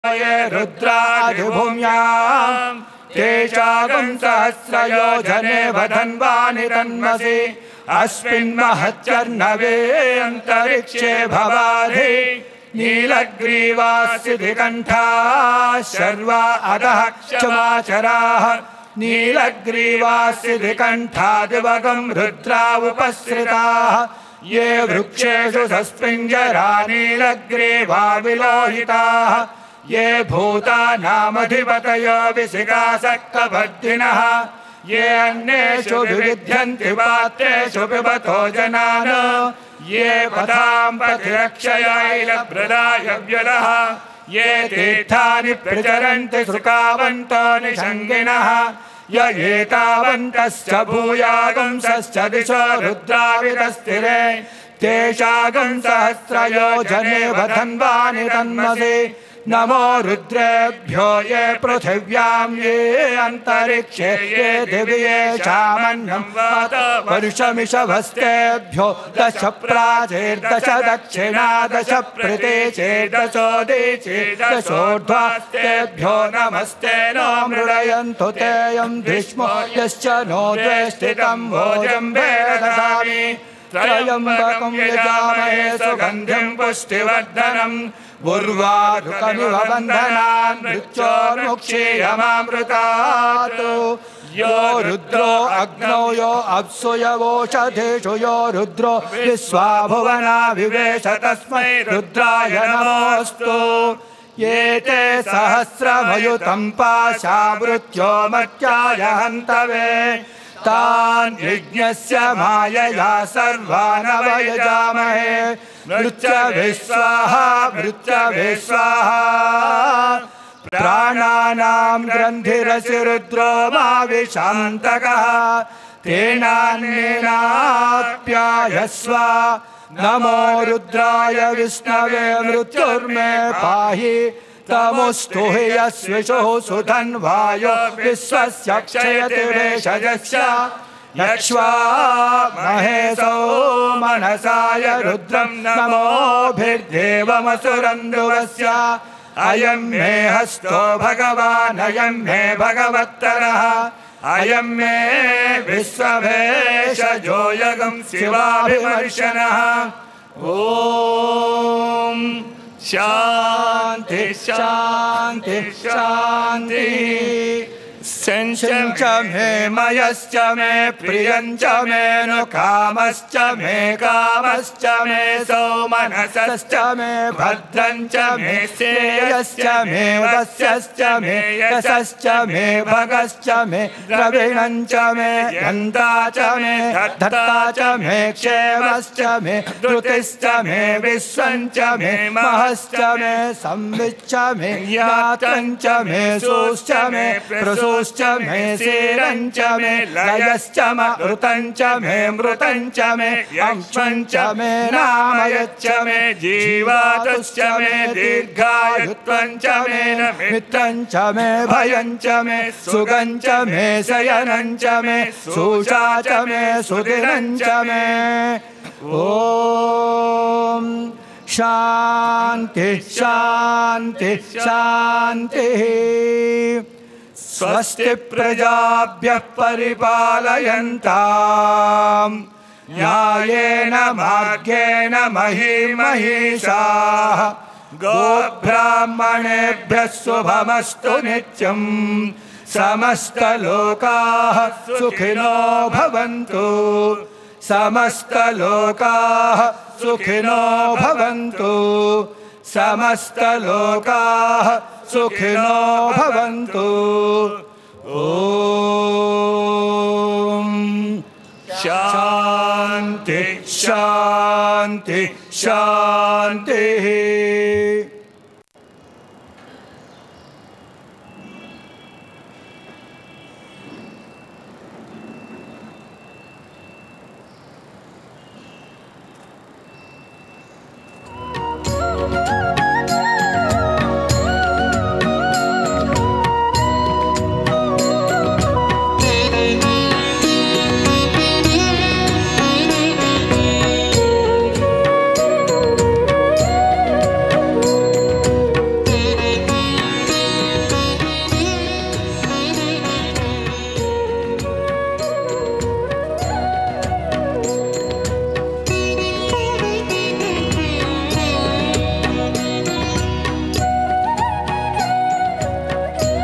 ये रुद्रादिभूम्याम् तेषागम् सहस्रयोजने वधन्वानि तन्मसि अस्मिन्महत्यर्णवे अन्तरिक्षे भवाधि नीलग्रीवासिधिकण्ठा शर्वा अधः क्षमाचराः नीलग्रीवासिधिकण्ठादिवगम् रुद्रा उपसृताः ये वृक्षेषु सस्पिञ्जरा नीलग्रीवा विलोहिताः ये भूतानामधिपतयो विशिखासक्तभद्दिनः ये अन्येषु विविध्यन्ति पात्रेषु पिबतो जनान् ये पथाम् पथिरक्षयाैलभृदाय व्यलः ये तीर्थानि प्रचरन्ति सुकावन्तो निषङ्गिनः य एतावन्तश्च भूयागुंसश्च दिशो रुद्राविदस्थिरे तेषागम् सहस्रयोजने वधन्वानि तन्मसि नमो रुद्रेभ्यो ये पृथिव्याम् ये अन्तरिक्षे ये दिव्ये चामन्यम् वात वर्षमिषभस्तेभ्यो दश प्राचेर्दश दक्षिणा दश प्रतीचेर्दशोदीचे दशोर्ध्वास्तेभ्यो नमस्ते नो मृडयन्तु तेयम् भीष्मो यश्च नो द्वे स्थितम् भोजम् वेददामि त्रयम्बकम् यजामहे सुगन्धिम् पुष्टिवर्धनम् उर्वारुकमिव बन्धनान् मृत्योर्मुक्षीयमामृतात् यो रुद्रो अग्नौ यो अप्सु यवोषधेषु यो रुद्रो विश्वा भुवना विवेश तस्मै रुद्राय नमोऽस्तु ये ते सहस्रमयुतम् पाशा मृत्यो मर्त्याय हन्तवे तान् यज्ञस्य मायया सर्वानवयजामहे मृत्यभिस्वाहा मृत्यभिस्वाहा प्राणानाम् ग्रन्थिरसि रुद्रो मा विशान्तकः तेनान्येनाप्यायस्व नमो रुद्राय विष्णवे मृत्युर्मे पाहि तमुस्तु हि यस्विषुः सुधन्वायो विश्वस्य क्षयति वेषजस्य यक्ष्वा महेशो मनसाय रुद्रम् नमोभिर्देवमसुरन्दुवस्य अयम् मे हस्तो भगवान् अयम् मे भगवत्तरः अयम् मे विश्वभेषजो यगम् शिवाभिमर्शनः ॐ शान्ति शान्ति शान्ति सञ्च मे मयश्च मे प्रियञ्च मे नु कामश्च मे कामश्च मे सौमनसश्च मे भद्रञ्च मे श्रेयश्च मे वस्यश्च मे यशश्च मे भगश्च मे द्रविणञ्च मे यन्ता च मे धत्ता च मे क्षेमश्च मे धृतिश्च मे विश्वञ्च मे महश्च मे संविच्च मे यातञ्च मे सोश्च मे प्रसोश्च मे शीरञ्च मे लयश्च मृतञ्च मे मृतञ्च मे यक्ष्मञ्च मे नामयच्च मे जीवातुश्च मे दीर्घायुत्वञ्च मे मित्रञ्च मे भयञ्च मे सुगञ्च मे शयनञ्च मे सुषा च मे सुदिनञ्च मे ॐ शान्ति शान्ति शान्तिः स्वस्ति प्रजाभ्यः परिपालयन्ताम् न्यायेन मार्गेण महीमहीषाः गोब्राह्मणेभ्यः शुभमस्तु नित्यम् समस्तलोकाः सुखिनो भवन्तु समस्तलोकाः सुखिनो भवन्तु समस्तलोकाः सुखिनो भवन्तु ॐ शान्ति शान्ति शान्तिः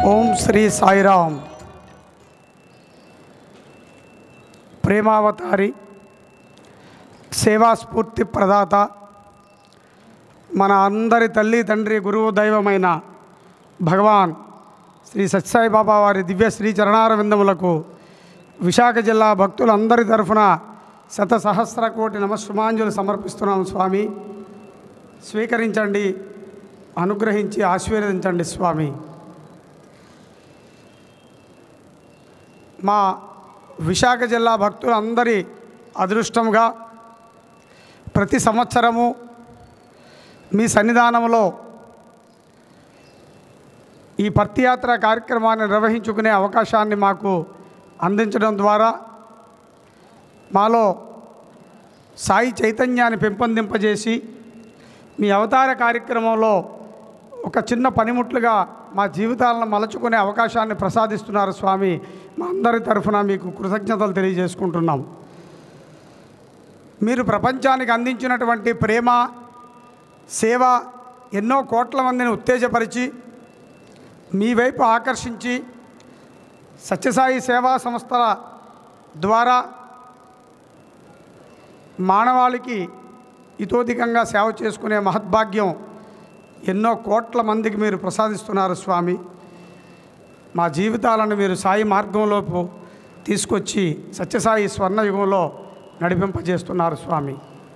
ఓం శ్రీ సాయిరామ్ ప్రేమావతారి సేవాస్ఫూర్తి ప్రదాత మన అందరి తల్లి తండ్రి గురువు దైవమైన భగవాన్ శ్రీ సత్యసాయి బాబా వారి దివ్య శ్రీ చరణారవిందములకు విశాఖ జిల్లా భక్తులందరి తరఫున శత సహస్ర కోటి నమస్సుమాంజులు సమర్పిస్తున్నాం స్వామి స్వీకరించండి అనుగ్రహించి ఆశీర్వదించండి స్వామి మా విశాఖ జిల్లా భక్తులందరి అదృష్టంగా ప్రతి సంవత్సరము మీ సన్నిధానంలో ఈ పర్తియాత్ర కార్యక్రమాన్ని నిర్వహించుకునే అవకాశాన్ని మాకు అందించడం ద్వారా మాలో సాయి చైతన్యాన్ని పెంపొందింపజేసి మీ అవతార కార్యక్రమంలో ఒక చిన్న పనిముట్లుగా మా జీవితాలను మలచుకునే అవకాశాన్ని ప్రసాదిస్తున్నారు స్వామి మా అందరి తరఫున మీకు కృతజ్ఞతలు తెలియజేసుకుంటున్నాం మీరు ప్రపంచానికి అందించినటువంటి ప్రేమ సేవ ఎన్నో కోట్ల మందిని ఉత్తేజపరిచి మీ వైపు ఆకర్షించి సత్యసాయి సేవా సంస్థల ద్వారా మానవాళికి ఇతోధికంగా సేవ చేసుకునే మహద్భాగ్యం ఎన్నో కోట్ల మందికి మీరు ప్రసాదిస్తున్నారు స్వామి మా జీవితాలను మీరు సాయి మార్గంలోపు తీసుకొచ్చి సత్యసాయి స్వర్ణయుగంలో నడిపింపజేస్తున్నారు స్వామి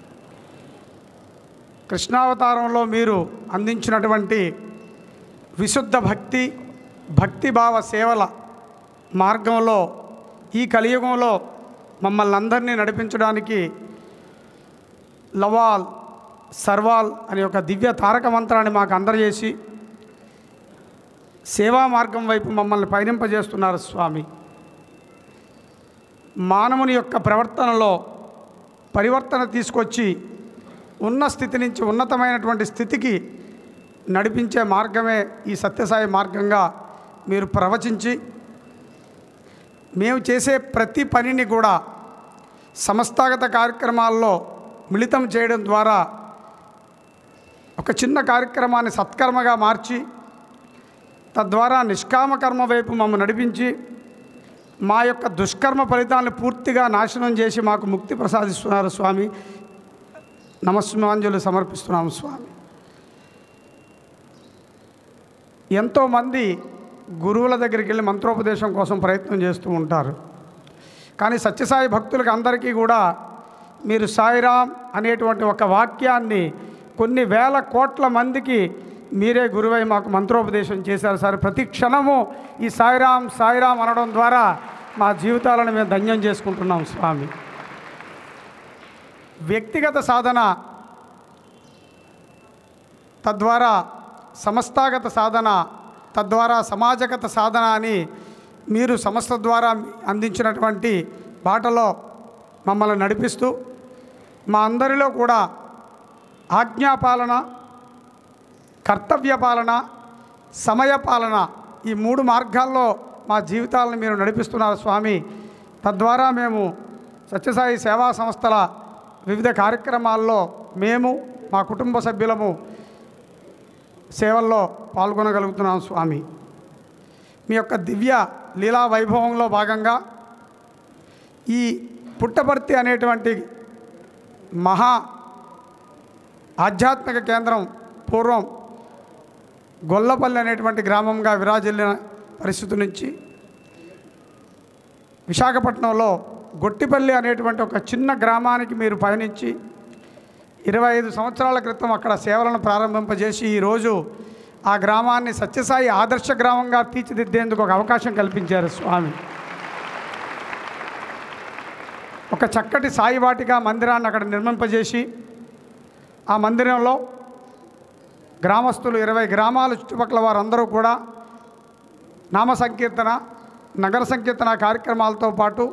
కృష్ణావతారంలో మీరు అందించినటువంటి విశుద్ధ భక్తి భక్తిభావ సేవల మార్గంలో ఈ కలియుగంలో మమ్మల్ని అందరినీ నడిపించడానికి లవాల్ సర్వాల్ అనే ఒక దివ్య తారక మంత్రాన్ని మాకు అందజేసి సేవా మార్గం వైపు మమ్మల్ని పయనింపజేస్తున్నారు స్వామి మానవుని యొక్క ప్రవర్తనలో పరివర్తన తీసుకొచ్చి ఉన్న స్థితి నుంచి ఉన్నతమైనటువంటి స్థితికి నడిపించే మార్గమే ఈ సత్యసాయి మార్గంగా మీరు ప్రవచించి మేము చేసే ప్రతి పనిని కూడా సంస్థాగత కార్యక్రమాల్లో మిళితం చేయడం ద్వారా ఒక చిన్న కార్యక్రమాన్ని సత్కర్మగా మార్చి తద్వారా నిష్కామ కర్మ వైపు మమ్మల్ని నడిపించి మా యొక్క దుష్కర్మ ఫలితాలను పూర్తిగా నాశనం చేసి మాకు ముక్తి ప్రసాదిస్తున్నారు స్వామి నమస్మాంజలు సమర్పిస్తున్నాము స్వామి ఎంతోమంది గురువుల దగ్గరికి వెళ్ళి మంత్రోపదేశం కోసం ప్రయత్నం చేస్తూ ఉంటారు కానీ సత్యసాయి భక్తులకు అందరికీ కూడా మీరు సాయిరామ్ అనేటువంటి ఒక వాక్యాన్ని కొన్ని వేల కోట్ల మందికి మీరే గురువై మాకు మంత్రోపదేశం చేశారు సార్ ప్రతి క్షణము ఈ సాయిరామ్ సాయిరామ్ అనడం ద్వారా మా జీవితాలను మేము ధన్యం చేసుకుంటున్నాం స్వామి వ్యక్తిగత సాధన తద్వారా సమస్తాగత సాధన తద్వారా సమాజగత సాధన అని మీరు సంస్థ ద్వారా అందించినటువంటి బాటలో మమ్మల్ని నడిపిస్తూ మా అందరిలో కూడా ఆజ్ఞాపాలన కర్తవ్య పాలన సమయ పాలన ఈ మూడు మార్గాల్లో మా జీవితాలను మీరు నడిపిస్తున్నారు స్వామి తద్వారా మేము సత్యసాయి సేవా సంస్థల వివిధ కార్యక్రమాల్లో మేము మా కుటుంబ సభ్యులము సేవల్లో పాల్గొనగలుగుతున్నాం స్వామి మీ యొక్క దివ్య లీలా వైభవంలో భాగంగా ఈ పుట్టపర్తి అనేటువంటి మహా ఆధ్యాత్మిక కేంద్రం పూర్వం గొల్లపల్లి అనేటువంటి గ్రామంగా విరాజిల్లిన పరిస్థితి నుంచి విశాఖపట్నంలో గొట్టిపల్లి అనేటువంటి ఒక చిన్న గ్రామానికి మీరు పయనించి ఇరవై ఐదు సంవత్సరాల క్రితం అక్కడ సేవలను ప్రారంభింపజేసి ఈరోజు ఆ గ్రామాన్ని సత్యసాయి ఆదర్శ గ్రామంగా తీర్చిదిద్దేందుకు ఒక అవకాశం కల్పించారు స్వామి ఒక చక్కటి సాయి వాటిక మందిరాన్ని అక్కడ నిర్మింపజేసి ఆ మందిరంలో గ్రామస్తులు ఇరవై గ్రామాల చుట్టుపక్కల వారందరూ కూడా నామ సంకీర్తన నగర సంకీర్తన కార్యక్రమాలతో పాటు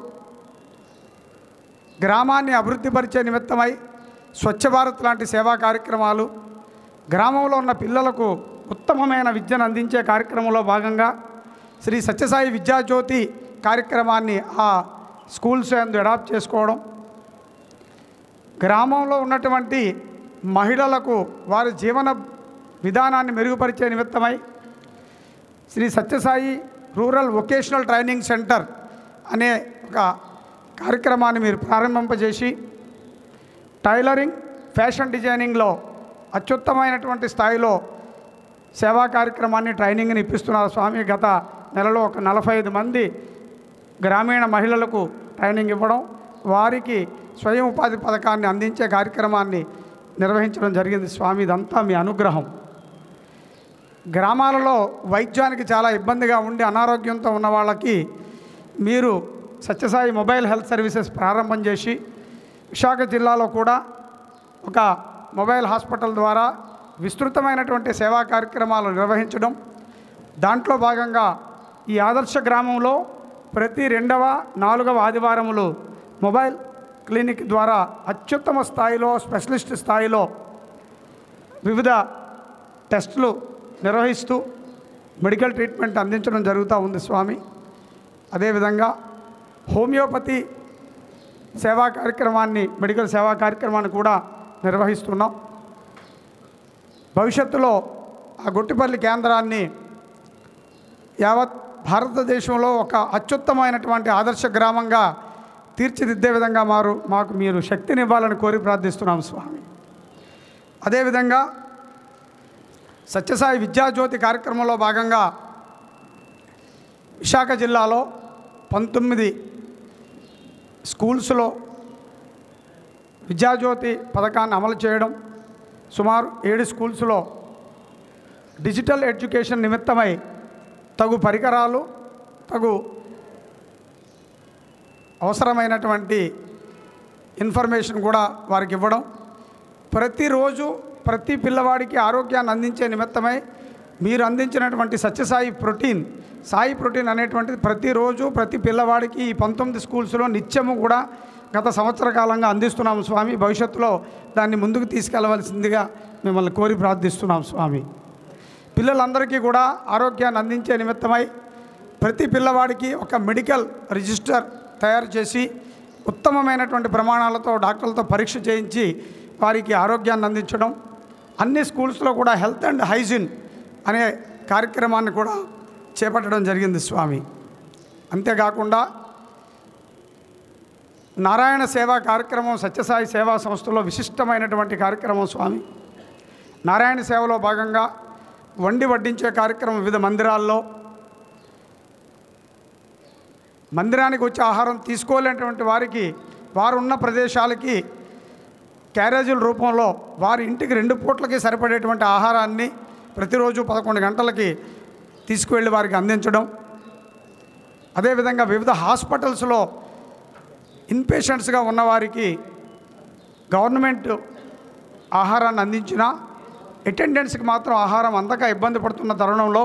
గ్రామాన్ని అభివృద్ధిపరిచే నిమిత్తమై స్వచ్ఛ భారత్ లాంటి సేవా కార్యక్రమాలు గ్రామంలో ఉన్న పిల్లలకు ఉత్తమమైన విద్యను అందించే కార్యక్రమంలో భాగంగా శ్రీ సత్యసాయి విద్యాజ్యోతి కార్యక్రమాన్ని ఆ స్కూల్స్ అందు అడాప్ట్ చేసుకోవడం గ్రామంలో ఉన్నటువంటి మహిళలకు వారి జీవన విధానాన్ని మెరుగుపరిచే నిమిత్తమై Sri Sathya Sai rural vocational training centre అనే ఒక కార్యక్రమాన్ని మీరు ప్రారంభింపజేసి టైలరింగ్ ఫ్యాషన్ డిజైనింగ్లో అత్యుత్తమైనటువంటి స్థాయిలో సేవా కార్యక్రమాన్ని ట్రైనింగ్ని ఇప్పిస్తున్నారు స్వామి గత నెలలో ఒక నలభై ఐదు మంది గ్రామీణ మహిళలకు ట్రైనింగ్ ఇవ్వడం వారికి స్వయం ఉపాధి పథకాన్ని అందించే కార్యక్రమాన్ని నిర్వహించడం జరిగింది స్వామి ఇదంతా మీ అనుగ్రహం గ్రామాలలో వైద్యానికి చాలా ఇబ్బందిగా ఉండి అనారోగ్యంతో ఉన్న వాళ్ళకి మీరు సత్యసాయి మొబైల్ హెల్త్ సర్వీసెస్ ప్రారంభం చేసి విశాఖ జిల్లాలో కూడా ఒక మొబైల్ హాస్పిటల్ ద్వారా విస్తృతమైనటువంటి సేవా కార్యక్రమాలు నిర్వహించడం దాంట్లో భాగంగా ఈ ఆదర్శ గ్రామంలో ప్రతి రెండవ నాలుగవ ఆదివారములు మొబైల్ క్లినిక్ ద్వారా అత్యుత్తమ స్థాయిలో స్పెషలిస్ట్ స్థాయిలో వివిధ టెస్టులు నిర్వహిస్తూ మెడికల్ ట్రీట్మెంట్ అందించడం జరుగుతూ ఉంది స్వామి అదేవిధంగా హోమియోపతి సేవా కార్యక్రమాన్ని మెడికల్ సేవా కార్యక్రమాన్ని కూడా నిర్వహిస్తున్నాం భవిష్యత్తులో ఆ గొట్టిపల్లి కేంద్రాన్ని యావత్ భారతదేశంలో ఒక అత్యుత్తమైనటువంటి ఆదర్శ గ్రామంగా తీర్చిదిద్దే విధంగా మారు మాకు మీరు శక్తినివ్వాలని కోరి ప్రార్థిస్తున్నాం స్వామి అదేవిధంగా సత్యసాయి విద్యాజ్యోతి కార్యక్రమంలో భాగంగా విశాఖ జిల్లాలో పంతొమ్మిది స్కూల్స్లో విద్యాజ్యోతి పథకాన్ని అమలు చేయడం సుమారు ఏడు స్కూల్స్లో డిజిటల్ ఎడ్యుకేషన్ నిమిత్తమై తగు పరికరాలు తగు అవసరమైనటువంటి ఇన్ఫర్మేషన్ కూడా వారికి ఇవ్వడం ప్రతిరోజు ప్రతి పిల్లవాడికి ఆరోగ్యాన్ని అందించే నిమిత్తమై మీరు అందించినటువంటి సత్యసాయి ప్రోటీన్ సాయి ప్రోటీన్ అనేటువంటిది ప్రతిరోజు ప్రతి పిల్లవాడికి ఈ పంతొమ్మిది స్కూల్స్లో నిత్యము కూడా గత సంవత్సర కాలంగా అందిస్తున్నాము స్వామి భవిష్యత్తులో దాన్ని ముందుకు తీసుకెళ్లవలసిందిగా మిమ్మల్ని కోరి ప్రార్థిస్తున్నాం స్వామి పిల్లలందరికీ కూడా ఆరోగ్యాన్ని అందించే నిమిత్తమై ప్రతి పిల్లవాడికి ఒక మెడికల్ రిజిస్టర్ తయారు చేసి ఉత్తమమైనటువంటి ప్రమాణాలతో డాక్టర్లతో పరీక్ష చేయించి వారికి ఆరోగ్యాన్ని అందించడం అన్ని స్కూల్స్లో కూడా హెల్త్ అండ్ హైజీన్ అనే కార్యక్రమాన్ని కూడా చేపట్టడం జరిగింది స్వామి అంతేకాకుండా నారాయణ సేవా కార్యక్రమం సత్యసాయి సేవా సంస్థలో విశిష్టమైనటువంటి కార్యక్రమం స్వామి నారాయణ సేవలో భాగంగా వండి వడ్డించే కార్యక్రమం వివిధ మందిరాల్లో మందిరానికి వచ్చే ఆహారం తీసుకోలేనటువంటి వారికి వారు ఉన్న ప్రదేశాలకి క్యారేజీల రూపంలో వారి ఇంటికి రెండు పూట్లకి సరిపడేటువంటి ఆహారాన్ని ప్రతిరోజు పదకొండు గంటలకి తీసుకువెళ్ళి వారికి అందించడం అదేవిధంగా వివిధ హాస్పిటల్స్లో ఇన్పేషెంట్స్గా ఉన్నవారికి గవర్నమెంట్ ఆహారాన్ని అందించిన అటెండెంట్స్కి మాత్రం ఆహారం అందక ఇబ్బంది పడుతున్న తరుణంలో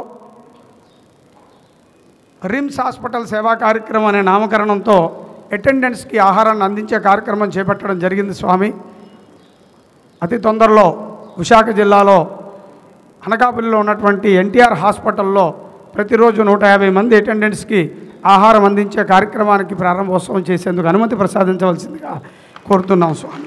రిమ్స్ హాస్పిటల్ సేవా కార్యక్రమం అనే నామకరణంతో అటెండెంట్స్కి ఆహారాన్ని అందించే కార్యక్రమం చేపట్టడం జరిగింది స్వామి అతి తొందరలో విశాఖ జిల్లాలో అనకాపల్లిలో ఉన్నటువంటి ఎన్టీఆర్ హాస్పిటల్లో ప్రతిరోజు నూట యాభై మంది అటెండెంట్స్కి ఆహారం అందించే కార్యక్రమానికి ప్రారంభోత్సవం చేసేందుకు అనుమతి ప్రసాదించవలసిందిగా కోరుతున్నాం స్వామి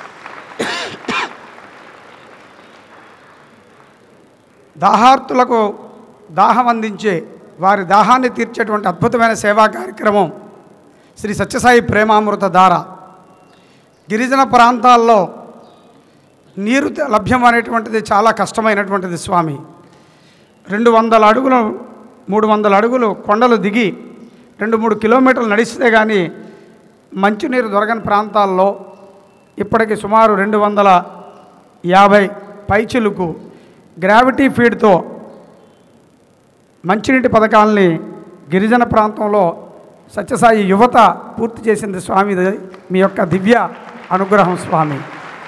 దాహార్తులకు దాహం అందించే వారి దాహాన్ని తీర్చేటువంటి అద్భుతమైన సేవా కార్యక్రమం శ్రీ సత్యసాయి ప్రేమామృత ధార గిరిజన ప్రాంతాల్లో నీరు త- లభ్యం అనేటువంటిది చాలా కష్టమైనటువంటిది స్వామి రెండు వందల అడుగులు మూడు వందల అడుగులు కొండలు దిగి రెండు మూడు కిలోమీటర్లు నడిస్తే కానీ మంచినీరు దొరకని ప్రాంతాల్లో ఇప్పటికి సుమారు రెండు వందల యాభై పైచిలుకు గ్రావిటీ ఫీడ్తో మంచినీటి పథకాలని గిరిజన ప్రాంతంలో సత్యసాయి యువత పూర్తి చేసింది స్వామి ఇది మీ యొక్క దివ్య అనుగ్రహం స్వామి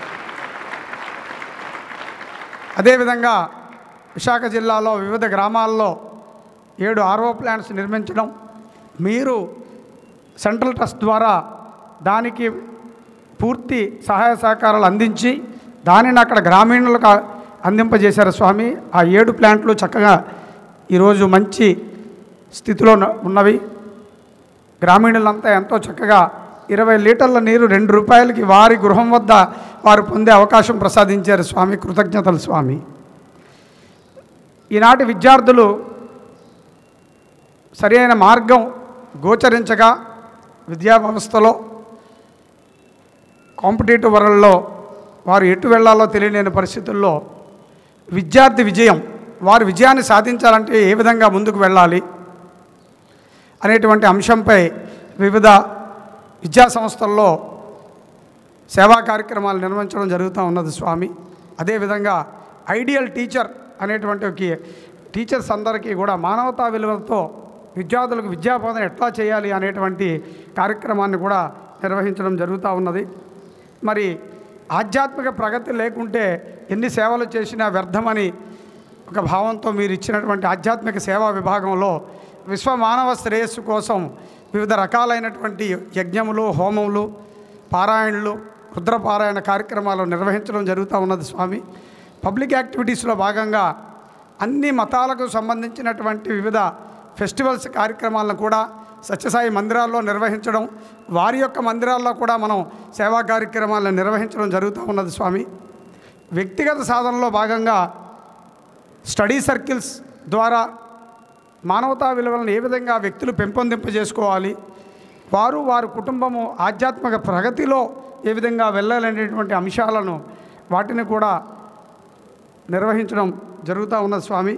అదేవిధంగా విశాఖ జిల్లాలో వివిధ గ్రామాల్లో ఏడు ఆర్ఓ ప్లాంట్స్ నిర్మించడం మీరు సెంట్రల్ ట్రస్ట్ ద్వారా దానికి పూర్తి సహాయ సహకారాలు అందించి దానిని అక్కడ గ్రామీణులకు అందింపజేశారు స్వామి ఆ ఏడు ప్లాంట్లు చక్కగా ఈరోజు మంచి స్థితిలో ఉన్న- ఉన్నవి గ్రామీణులంతా ఎంతో చక్కగా ఇరవై లీటర్ల నీరు రెండు రూపాయలకి వారి గృహం వద్ద వారు పొందే అవకాశం ప్రసాదించారు స్వామి కృతజ్ఞతలు స్వామి ఈనాటి విద్యార్థులు సరి అయిన మార్గం గోచరించగా విద్యా వ్యవస్థలో కాంపిటేటివ్ వరల్డ్లో వారు ఎటు వెళ్ళాలో తెలియలేని పరిస్థితుల్లో విద్యార్థి విజయం వారు విజయాన్ని సాధించాలంటే ఏ విధంగా ముందుకు వెళ్ళాలి అనేటువంటి అంశంపై వివిధ విద్యా సంస్థల్లో సేవా కార్యక్రమాలు నిర్వహించడం జరుగుతూ ఉన్నది స్వామి అదేవిధంగా ఐడియల్ టీచర్ అనేటువంటి ఒక టీచర్స్ అందరికీ కూడా మానవతా విలువలతో విద్యార్థులకు విద్యాబోధన ఎట్లా చేయాలి అనేటువంటి కార్యక్రమాన్ని కూడా నిర్వహించడం జరుగుతూ ఉన్నది మరి ఆధ్యాత్మిక ప్రగతి లేకుంటే ఎన్ని సేవలు చేసినా వ్యర్థమని ఒక భావంతో మీరు ఇచ్చినటువంటి ఆధ్యాత్మిక సేవా విభాగంలో విశ్వ మానవ శ్రేయస్సు కోసం వివిధ రకాలైనటువంటి యజ్ఞములు హోమములు పారాయణలు రుద్రపారాయణ కార్యక్రమాలు నిర్వహించడం జరుగుతూ ఉన్నది స్వామి పబ్లిక్ యాక్టివిటీస్లో భాగంగా అన్ని మతాలకు సంబంధించినటువంటి వివిధ ఫెస్టివల్స్ కార్యక్రమాలను కూడా సత్యసాయి మందిరాల్లో నిర్వహించడం వారి యొక్క మందిరాల్లో కూడా మనం సేవా కార్యక్రమాలను నిర్వహించడం జరుగుతూ ఉన్నది స్వామి వ్యక్తిగత సాధనలో భాగంగా స్టడీ సర్కిల్స్ ద్వారా మానవతా విలువలను ఏ విధంగా వ్యక్తులు పెంపొందింపజేసుకోవాలి వారు వారి కుటుంబము ఆధ్యాత్మిక ప్రగతిలో ఏ విధంగా వెళ్ళాలనేటువంటి అంశాలను వాటిని కూడా నిర్వహించడం జరుగుతూ ఉన్నది స్వామి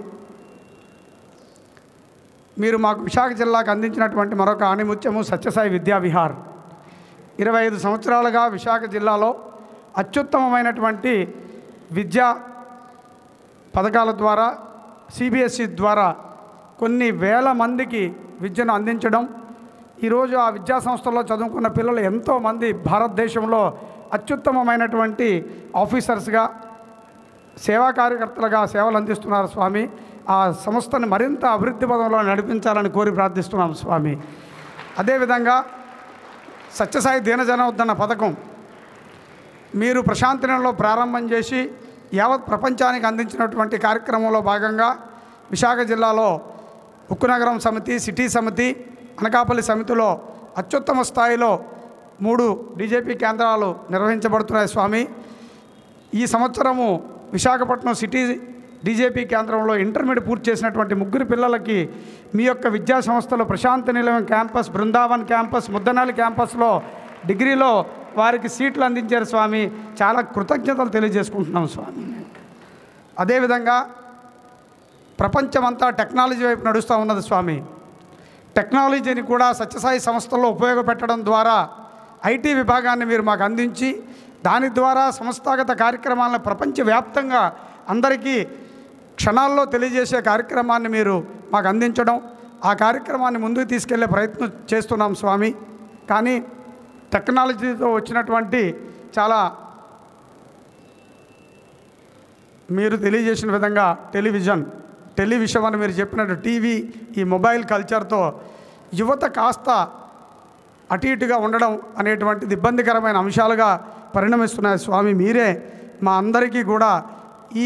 మీరు మాకు విశాఖ జిల్లాకు అందించినటువంటి మరొక ఆణిముత్యము సత్యసాయి విద్యా విహార్ ఇరవై ఐదు సంవత్సరాలుగా విశాఖ జిల్లాలో అత్యుత్తమమైనటువంటి విద్యా పథకాల ద్వారా సిబిఎస్ఈ ద్వారా కొన్ని వేల మందికి విద్యను అందించడం ఈరోజు ఆ విద్యా సంస్థల్లో చదువుకున్న పిల్లలు ఎంతోమంది భారతదేశంలో అత్యుత్తమమైనటువంటి ఆఫీసర్స్గా సేవా కార్యకర్తలుగా సేవలు అందిస్తున్నారు స్వామి ఆ సంస్థను మరింత అభివృద్ధి పదంలో నడిపించాలని కోరి ప్రార్థిస్తున్నాం స్వామి అదేవిధంగా సత్యసాయి దీనజనోద్ధరణ పథకం మీరు ప్రశాంతినంలో ప్రారంభం చేసి యావత్ ప్రపంచానికి అందించినటువంటి కార్యక్రమంలో భాగంగా విశాఖ జిల్లాలో ఉక్కునగరం సమితి సిటీ సమితి అనకాపల్లి సమితిలో అత్యుత్తమ స్థాయిలో మూడు బీజేపీ కేంద్రాలు నిర్వహించబడుతున్నాయి స్వామి ఈ సంవత్సరము విశాఖపట్నం సిటీ డీజేపీ కేంద్రంలో ఇంటర్మీడియట్ పూర్తి చేసినటువంటి ముగ్గురు పిల్లలకి మీ యొక్క విద్యా సంస్థలో ప్రశాంత నిలయం క్యాంపస్ బృందావన్ క్యాంపస్ ముద్దనాలి క్యాంపస్లో డిగ్రీలో వారికి సీట్లు అందించారు స్వామి చాలా కృతజ్ఞతలు తెలియజేసుకుంటున్నాం స్వామి అదేవిధంగా ప్రపంచమంతా టెక్నాలజీ వైపు నడుస్తూ ఉన్నది స్వామి టెక్నాలజీని కూడా సత్యసాయి సంస్థల్లో ఉపయోగపెట్టడం ద్వారా ఐటీ విభాగాన్ని మీరు మాకు అందించి దాని ద్వారా సంస్థాగత కార్యక్రమాలను ప్రపంచవ్యాప్తంగా అందరికీ క్షణాల్లో తెలియజేసే కార్యక్రమాన్ని మీరు మాకు అందించడం ఆ కార్యక్రమాన్ని ముందుకు తీసుకెళ్లే ప్రయత్నం చేస్తున్నాం స్వామి కానీ టెక్నాలజీతో వచ్చినటువంటి చాలా మీరు తెలియజేసిన విధంగా టెలివిజన్ టెలివిషన్ అని మీరు చెప్పినట్టు టీవీ ఈ మొబైల్ కల్చర్తో యువత కాస్త అటు ఇటుగా ఉండడం అనేటువంటిది ఇబ్బందికరమైన అంశాలుగా పరిణమిస్తున్నాయి స్వామి మీరే మా అందరికీ కూడా ఈ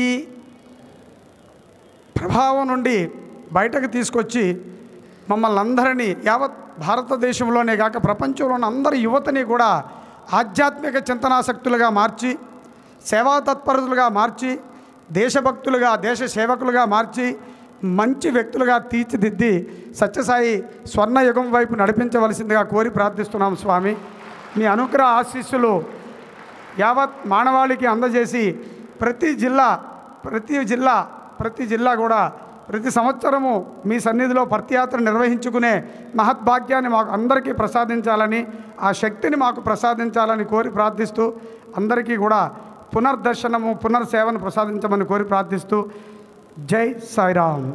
ప్రభావం నుండి బయటకు తీసుకొచ్చి మమ్మల్ని అందరినీ యావత్ భారతదేశంలోనే కాక ప్రపంచంలో ఉన్న అందరి యువతని కూడా ఆధ్యాత్మిక చింతనాసక్తులుగా మార్చి సేవా తత్పరులుగా మార్చి దేశభక్తులుగా దేశ సేవకులుగా మార్చి మంచి వ్యక్తులుగా తీర్చిదిద్ది సత్యసాయి స్వర్ణయుగం వైపు నడిపించవలసిందిగా కోరి ప్రార్థిస్తున్నాం స్వామి మీ అనుగ్రహ ఆశీస్సులు యావత్ మానవాళికి అందజేసి ప్రతి జిల్లా ప్రతి జిల్లా ప్రతి జిల్లా కూడా ప్రతి సంవత్సరము మీ సన్నిధిలో పర్తియాత్ర నిర్వహించుకునే మహద్భాగ్యాన్ని మాకు అందరికీ ప్రసాదించాలని ఆ శక్తిని మాకు ప్రసాదించాలని కోరి ప్రార్థిస్తూ అందరికీ కూడా పునర్దర్శనము పునర్సేవను ప్రసాదించమని కోరి ప్రార్థిస్తూ జై Sairam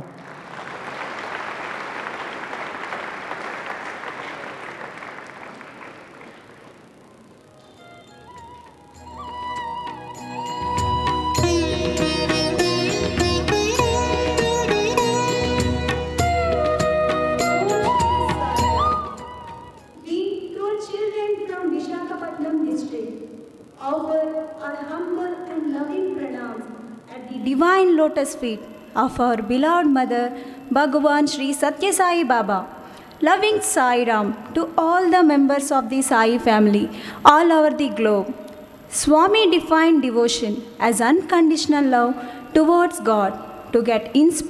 We, two children from Vishakhapatnam district, offer our humble and loving pranams at the divine lotus feet of our beloved mother, Bhagavan Sri Satya Sai Baba. Loving Sai Ram to all the members of the Sai family all over the globe. Swami defined devotion as unconditional love towards God to get inspired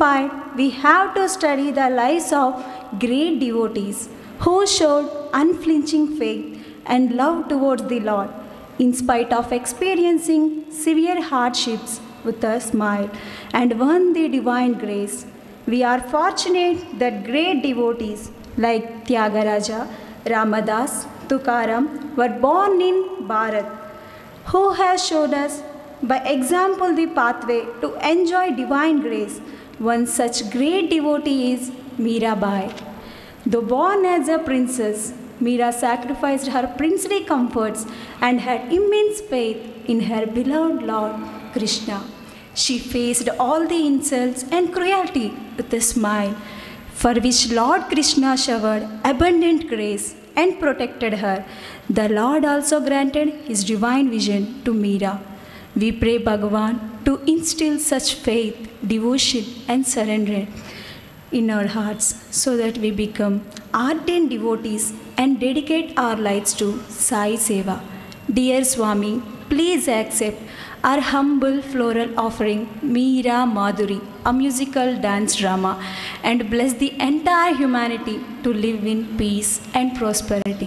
we have to study the lives of great devotees who showed unflinching faith and love towards the Lord in spite of experiencing severe hardships with a smile and won the divine grace. We are fortunate that great devotees like Tyagaraja, Ramadas, Tukaram were born in Bharat who has showed us by example the pathway to enjoy divine grace. One such great devotee is Mirabai. Though born as a princess, Meera sacrificed her princely comforts and had immense faith in her beloved Lord Krishna. She faced all the insults and cruelty with a smile, for which Lord Krishna showered abundant grace and protected her. The Lord also granted his divine vision to Meera. We pray Bhagavan to instill such faith, devotion, and surrender in our hearts so that we become ardent devotees and dedicate our lives to Sai Seva. Dear Swami, please accept our humble floral offering, Meera Madhuri, a musical dance drama, and bless the entire humanity to live in peace and prosperity.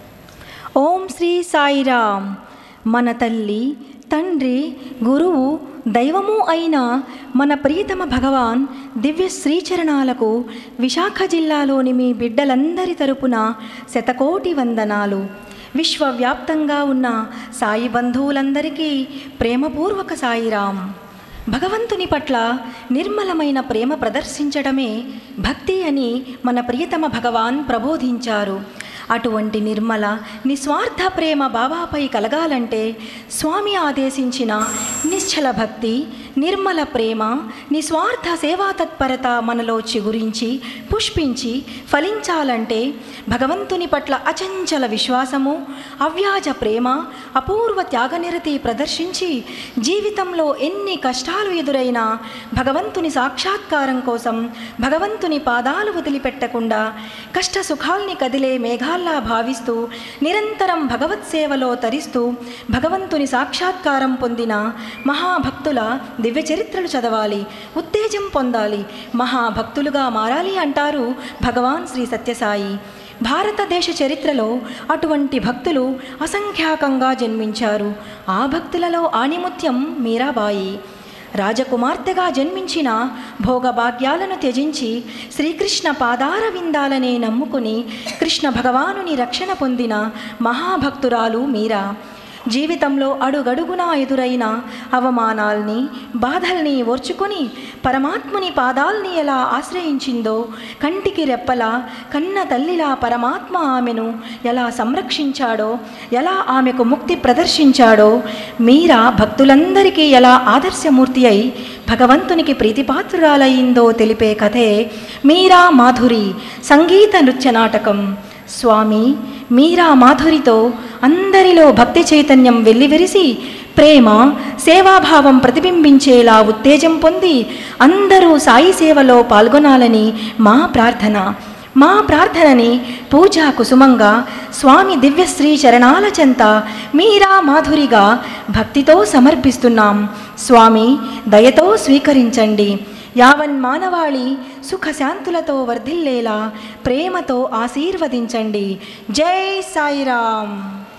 ఓం శ్రీ సాయిరామ్ మన తల్లి తండ్రి గురువు దైవము అయిన మన ప్రియతమ భగవాన్ దివ్య శ్రీచరణాలకు విశాఖ జిల్లాలోని మీ బిడ్డలందరి తరపున శతకోటి వందనాలు విశ్వవ్యాప్తంగా ఉన్న సాయి బంధువులందరికీ ప్రేమపూర్వక సాయిరాం భగవంతుని పట్ల నిర్మలమైన ప్రేమ ప్రదర్శించడమే భక్తి అని మన ప్రియతమ భగవాన్ ప్రబోధించారు అటువంటి నిర్మల నిస్వార్థ ప్రేమ బాబాపై కలగాలంటే స్వామి ఆదేశించిన నిశ్చల భక్తి నిర్మల ప్రేమ నిస్వార్థ సేవా తత్పరత మనలో చిగురించి పుష్పించి ఫలించాలంటే భగవంతుని పట్ల అచంచల విశ్వాసము అవ్యాజ ప్రేమ అపూర్వ త్యాగనిరతి ప్రదర్శించి జీవితంలో ఎన్ని కష్టాలు ఎదురైనా భగవంతుని సాక్షాత్కారం కోసం భగవంతుని పాదాలు వదిలిపెట్టకుండా కష్ట సుఖాల్ని కదిలే మేఘాల్లా భావిస్తూ నిరంతరం భగవత్ సేవలో తరిస్తూ భగవంతుని సాక్షాత్కారం పొందిన మహాభక్తుల దివ్య చరిత్రలు చదవాలి ఉత్తేజం పొందాలి మహాభక్తులుగా మారాలి అంటారు భగవాన్ శ్రీ సత్యసాయి భారతదేశ చరిత్రలో అటువంటి భక్తులు అసంఖ్యాకంగా జన్మించారు ఆ భక్తులలో ఆణిముత్యం మీరాబాయి రాజకుమార్తెగా జన్మించిన భోగభాగ్యాలను త్యజించి శ్రీకృష్ణ పాదార విందాలనే నమ్ముకుని కృష్ణ భగవానుని రక్షణ పొందిన మహాభక్తురాలు మీరా జీవితంలో అడుగడుగునా ఎదురైన అవమానాల్ని బాధల్ని ఓర్చుకొని పరమాత్ముని పాదాల్ని ఎలా ఆశ్రయించిందో కంటికి రెప్పలా కన్న తల్లిలా పరమాత్మ ఆమెను ఎలా సంరక్షించాడో ఎలా ఆమెకు ముక్తి ప్రదర్శించాడో మీరా భక్తులందరికీ ఎలా ఆదర్శమూర్తి అయి భగవంతునికి ప్రీతిపాత్రురాలయ్యిందో తెలిపే కథే మీరా మాధురి సంగీత నృత్య నాటకం స్వామి మీరా మాధురితో అందరిలో భక్తి చైతన్యం వెల్లివిరిసి ప్రేమ సేవాభావం ప్రతిబింబించేలా ఉత్తేజం పొంది అందరూ సాయి సేవలో పాల్గొనాలని మా ప్రార్థన మా ప్రార్థనని పూజా కుసుమంగా స్వామి దివ్యశ్రీ చరణాల చెంత మీరా మాధురిగా భక్తితో సమర్పిస్తున్నాం స్వామి దయతో స్వీకరించండి యావన్ మానవాళి సుఖశాంతులతో వర్ధిల్లేలా ప్రేమతో ఆశీర్వదించండి జై సాయిరామ్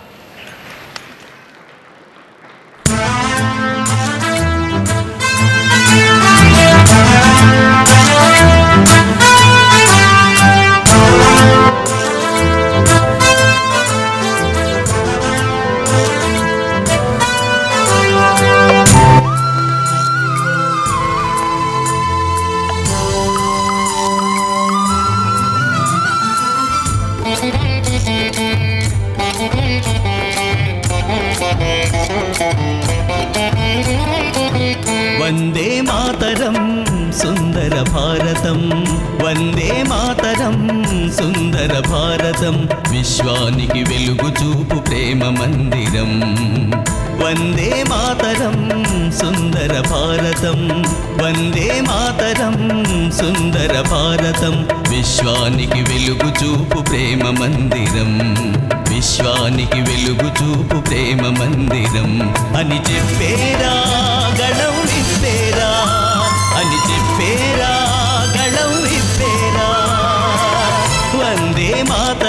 వందే మాతరం సుందర భారతం వందే మాతరం సుందర భారతం విశ్వానికి వెలుగు చూపు ప్రేమ మందిరం వందే మాతరం సుందర భారతం వందే మాతరం సుందర భారతం విశ్వానికి వెలుగు చూపు ప్రేమ మందిరం విశ్వానికి వెలుగు చూపు ప్రేమ మందిరం అని చెప్పేరా గణం నిప్పేరా అని చెప్పేరా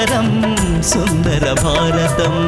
మాతరం సుందర భారతం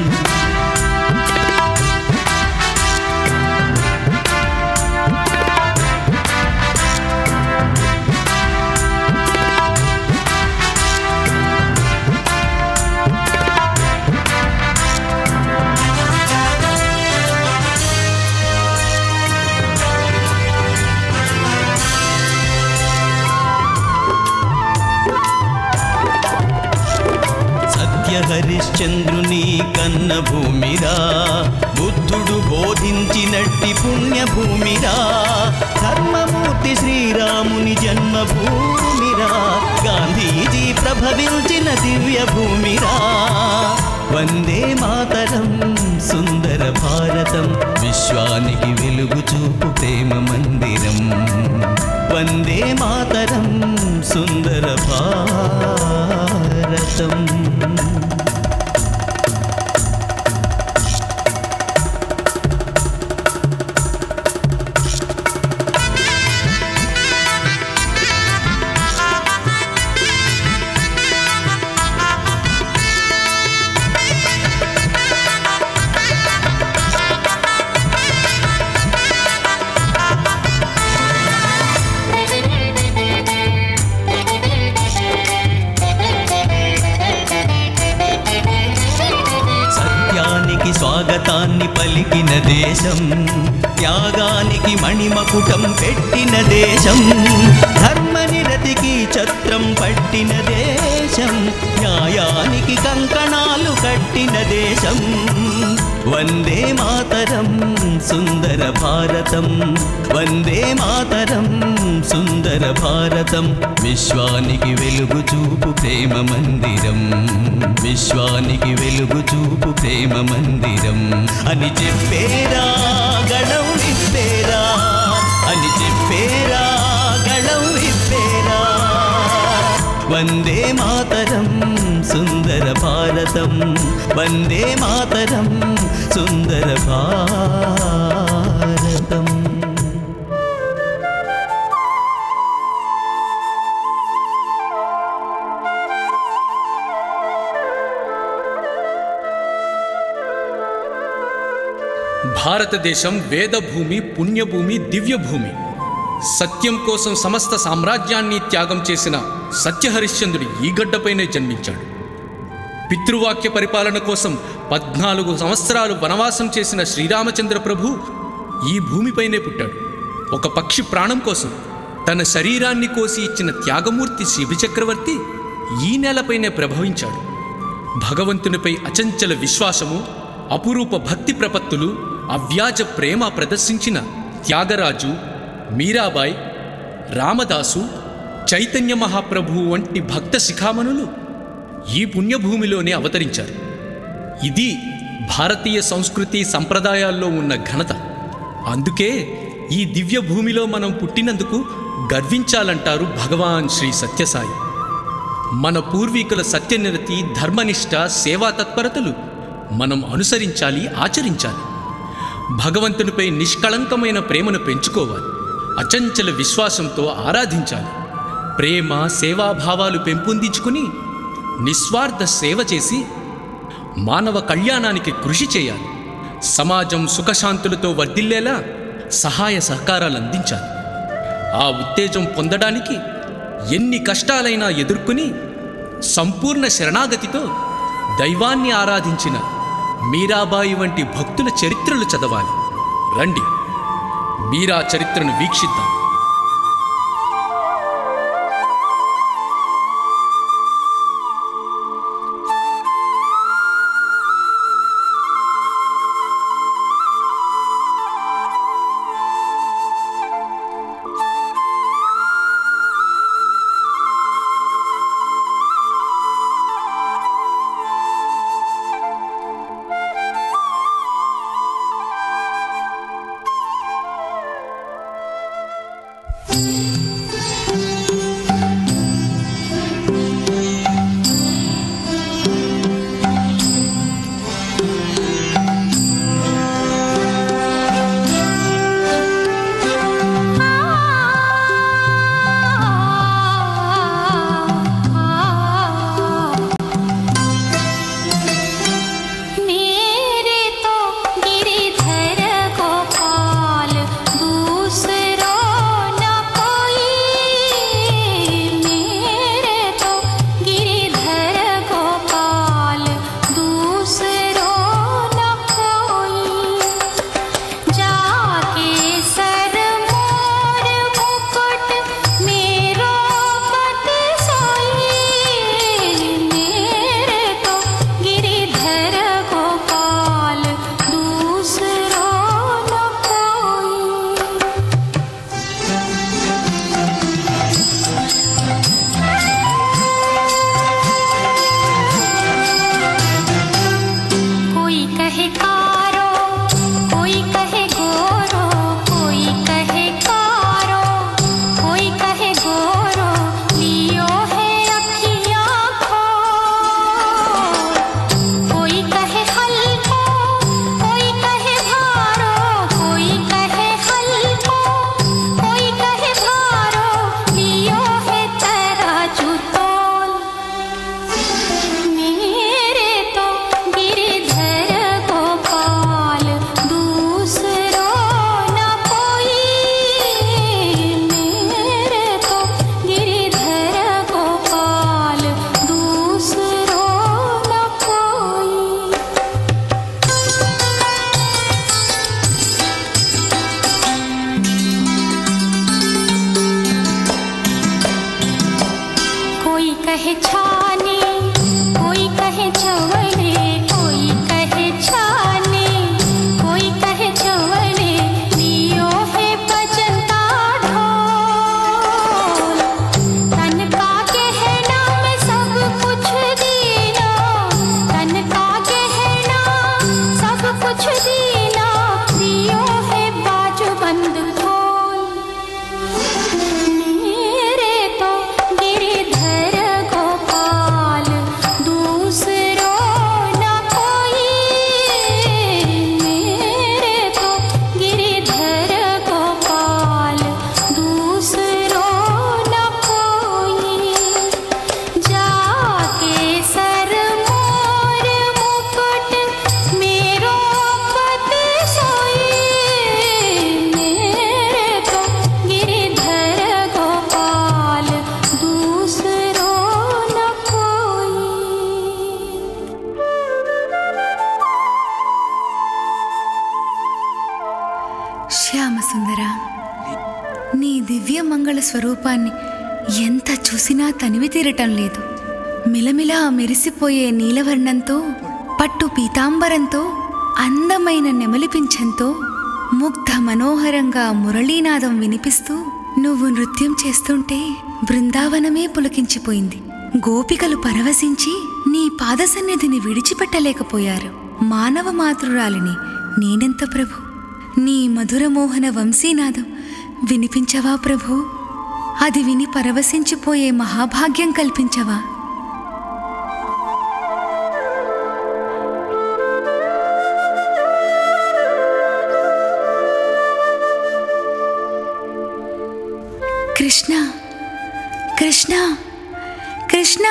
సత్య హరిశ్చంద్రుని కన్న భూమిరా బుద్ధుడు బోధించినట్టి పుణ్యభూమిరా ధర్మమూర్తి శ్రీరాముని జన్మభూమిరా గాంధీజీ ప్రభవించిన దివ్య భూమిరా వందే మాతరం సుందర భారతం విశ్వానికి వెలుగు చూపు ప్రేమ మందిరం వందే మాతరం సుందర భారతం సత్యానికి స్వాగతాన్ని పలికిన దేశం త్యాగానికి మణిమకుటం పెట్టిన దేశం ధర్మనిరతికి ఛత్రం పట్టిన దేశం న్యాయానికి కంకణాలు కట్టిన దేశం వందే మాతరం సుందర భారతం వందే మాతరం సుందర భారతం విశ్వానికి వెలుగు చూపు ప్రేమ మందిరం విశ్వానికి వెలుగు చూపు ప్రేమ మందిరం అని చెప్పేరా గణం విప్పేరా అని చెప్పేరా గణం విప్పేరా వందే మాతరం సుందర భారతం వందే మాతరం సుందర భారతం భారతదేశం వేదభూమి పుణ్యభూమి దివ్యభూమి సత్యం కోసం సమస్త సామ్రాజ్యాన్ని త్యాగం చేసిన సత్యహరిశ్చంద్రుడు ఈ గడ్డపైనే జన్మించాడు పితృవాక్య పరిపాలన కోసం పద్నాలుగు సంవత్సరాలు వనవాసం చేసిన శ్రీరామచంద్ర ప్రభు ఈ భూమిపైనే పుట్టాడు ఒక పక్షి ప్రాణం కోసం తన శరీరాన్ని కోసి ఇచ్చిన త్యాగమూర్తి శివచక్రవర్తి ఈ నేలపైనే ప్రభవించాడు భగవంతునిపై అచంచల విశ్వాసము అపురూప భక్తి ప్రపత్తులు అవ్యాజ ప్రేమ ప్రదర్శించిన త్యాగరాజు మీరాబాయ్ రామదాసు చైతన్య మహాప్రభు వంటి భక్త శిఖామణులు ఈ పుణ్యభూమిలోనే అవతరించారు ఇది భారతీయ సంస్కృతి సంప్రదాయాల్లో ఉన్న ఘనత అందుకే ఈ దివ్య భూమిలో మనం పుట్టినందుకు గర్వించాలంటారు భగవాన్ శ్రీ సత్యసాయి మన పూర్వీకుల సత్యనిరతి ధర్మనిష్ట సేవా తత్పరతలు మనం అనుసరించాలి ఆచరించాలి భగవంతునిపై నిష్కళంకమైన ప్రేమను పెంచుకోవాలి అచంచల విశ్వాసంతో ఆరాధించాలి ప్రేమ సేవాభావాలు పెంపొందించుకుని నిస్వార్థ సేవ చేసి మానవ కళ్యాణానికి కృషి చేయాలి సమాజం సుఖశాంతులతో వర్ధిల్లేలా సహాయ సహకారాలు అందించాలి ఆ ఉత్తేజం పొందడానికి ఎన్ని కష్టాలైనా ఎదుర్కొని సంపూర్ణ శరణాగతితో దైవాన్ని ఆరాధించిన మీరాబాయి వంటి భక్తుల చరిత్రలు చదవాలి రండి మీరా చరిత్రను వీక్షిద్దాం कहे छाने कोई कहे चवने कोई कहे छाने कोई कहे चवने लियो है बजता ढोल तन का गहना में सब कुछ दीना तन का गहना सब कुछ दीना दियो है बाजू बंद खोल मेरे तो गिरिधर गोपाल दूसरो न कोई मेरे तो गिरिधर गोपाल दूसरो न कोई जाके सर मोर मुकुट मेरो पति सोई मेरे तो गिरिधर गोपाल दूसरो न कोई శ్యామసుందర నీ దివ్య మంగళ స్వరూపాన్ని ఎంత చూసినా తనివి తీరటం లేదు మిలమిలా మెరిసిపోయే నీలవర్ణంతో పట్టు పీతాంబరంతో అందమైన నెమలిపించంతో ముగ్ధ మనోహరంగా మురళీనాదం వినిపిస్తూ నువ్వు నృత్యం చేస్తుంటే బృందావనమే పులకించిపోయింది గోపికలు పరవశించి నీ పాద సన్నిధిని విడిచిపెట్టలేకపోయారు మానవ మాతృరాలిని నేనెంత ప్రభు నీ మధురమోహన వంశీనాదం వినిపించవా ప్రభు అది విని పరవశించిపోయే మహాభాగ్యం కల్పించవా కృష్ణ కృష్ణ కృష్ణ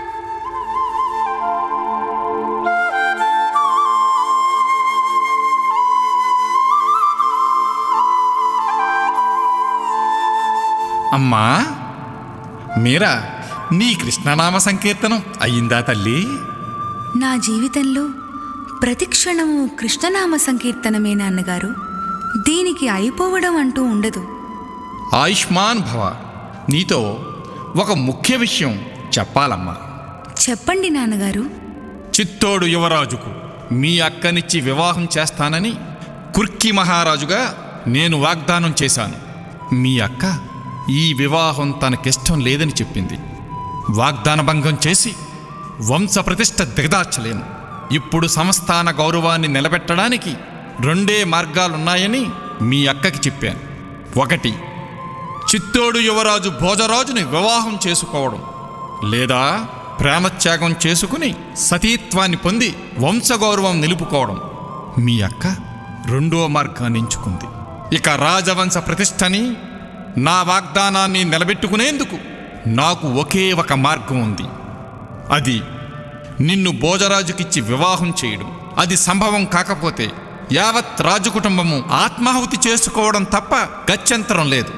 అమ్మా మీరా నీ కృష్ణనామ సంకీర్తనం అయ్యిందా తల్లి నా జీవితంలో ప్రతిక్షణము కృష్ణనామ సంకీర్తనమే నాన్నగారు దీనికి అయిపోవడం అంటూ ఉండదు ఆయుష్మాన్ భవ నీతో ఒక ముఖ్య విషయం చెప్పాలమ్మా చెప్పండి నాన్నగారు చిత్తోడు యువరాజుకు మీ అక్కనిచ్చి వివాహం చేస్తానని కుర్కి మహారాజుగా నేను వాగ్దానం చేశాను మీ అక్క ఈ వివాహం తనకిష్టం లేదని చెప్పింది వాగ్దాన భంగం చేసి వంశ ప్రతిష్ట దిగదార్చలేను ఇప్పుడు సంస్థాన గౌరవాన్ని నిలబెట్టడానికి రెండే మార్గాలున్నాయని మీ అక్కకి చెప్పాను ఒకటి చిత్తోడు యువరాజు భోజరాజుని వివాహం చేసుకోవడం లేదా ప్రేమత్యాగం చేసుకుని సతీత్వాన్ని పొంది వంశగౌరవం నిలుపుకోవడం మీ అక్క రెండో మార్గాన్ని ఎంచుకుంది ఇక రాజవంశ ప్రతిష్టని నా వాగ్దానాన్ని నిలబెట్టుకునేందుకు నాకు ఒకే ఒక మార్గం ఉంది అది నిన్ను భోజరాజుకిచ్చి వివాహం చేయడం అది సంభవం కాకపోతే యావత్ రాజు కుటుంబము ఆత్మాహుతి చేసుకోవడం తప్ప గత్యంతరం లేదు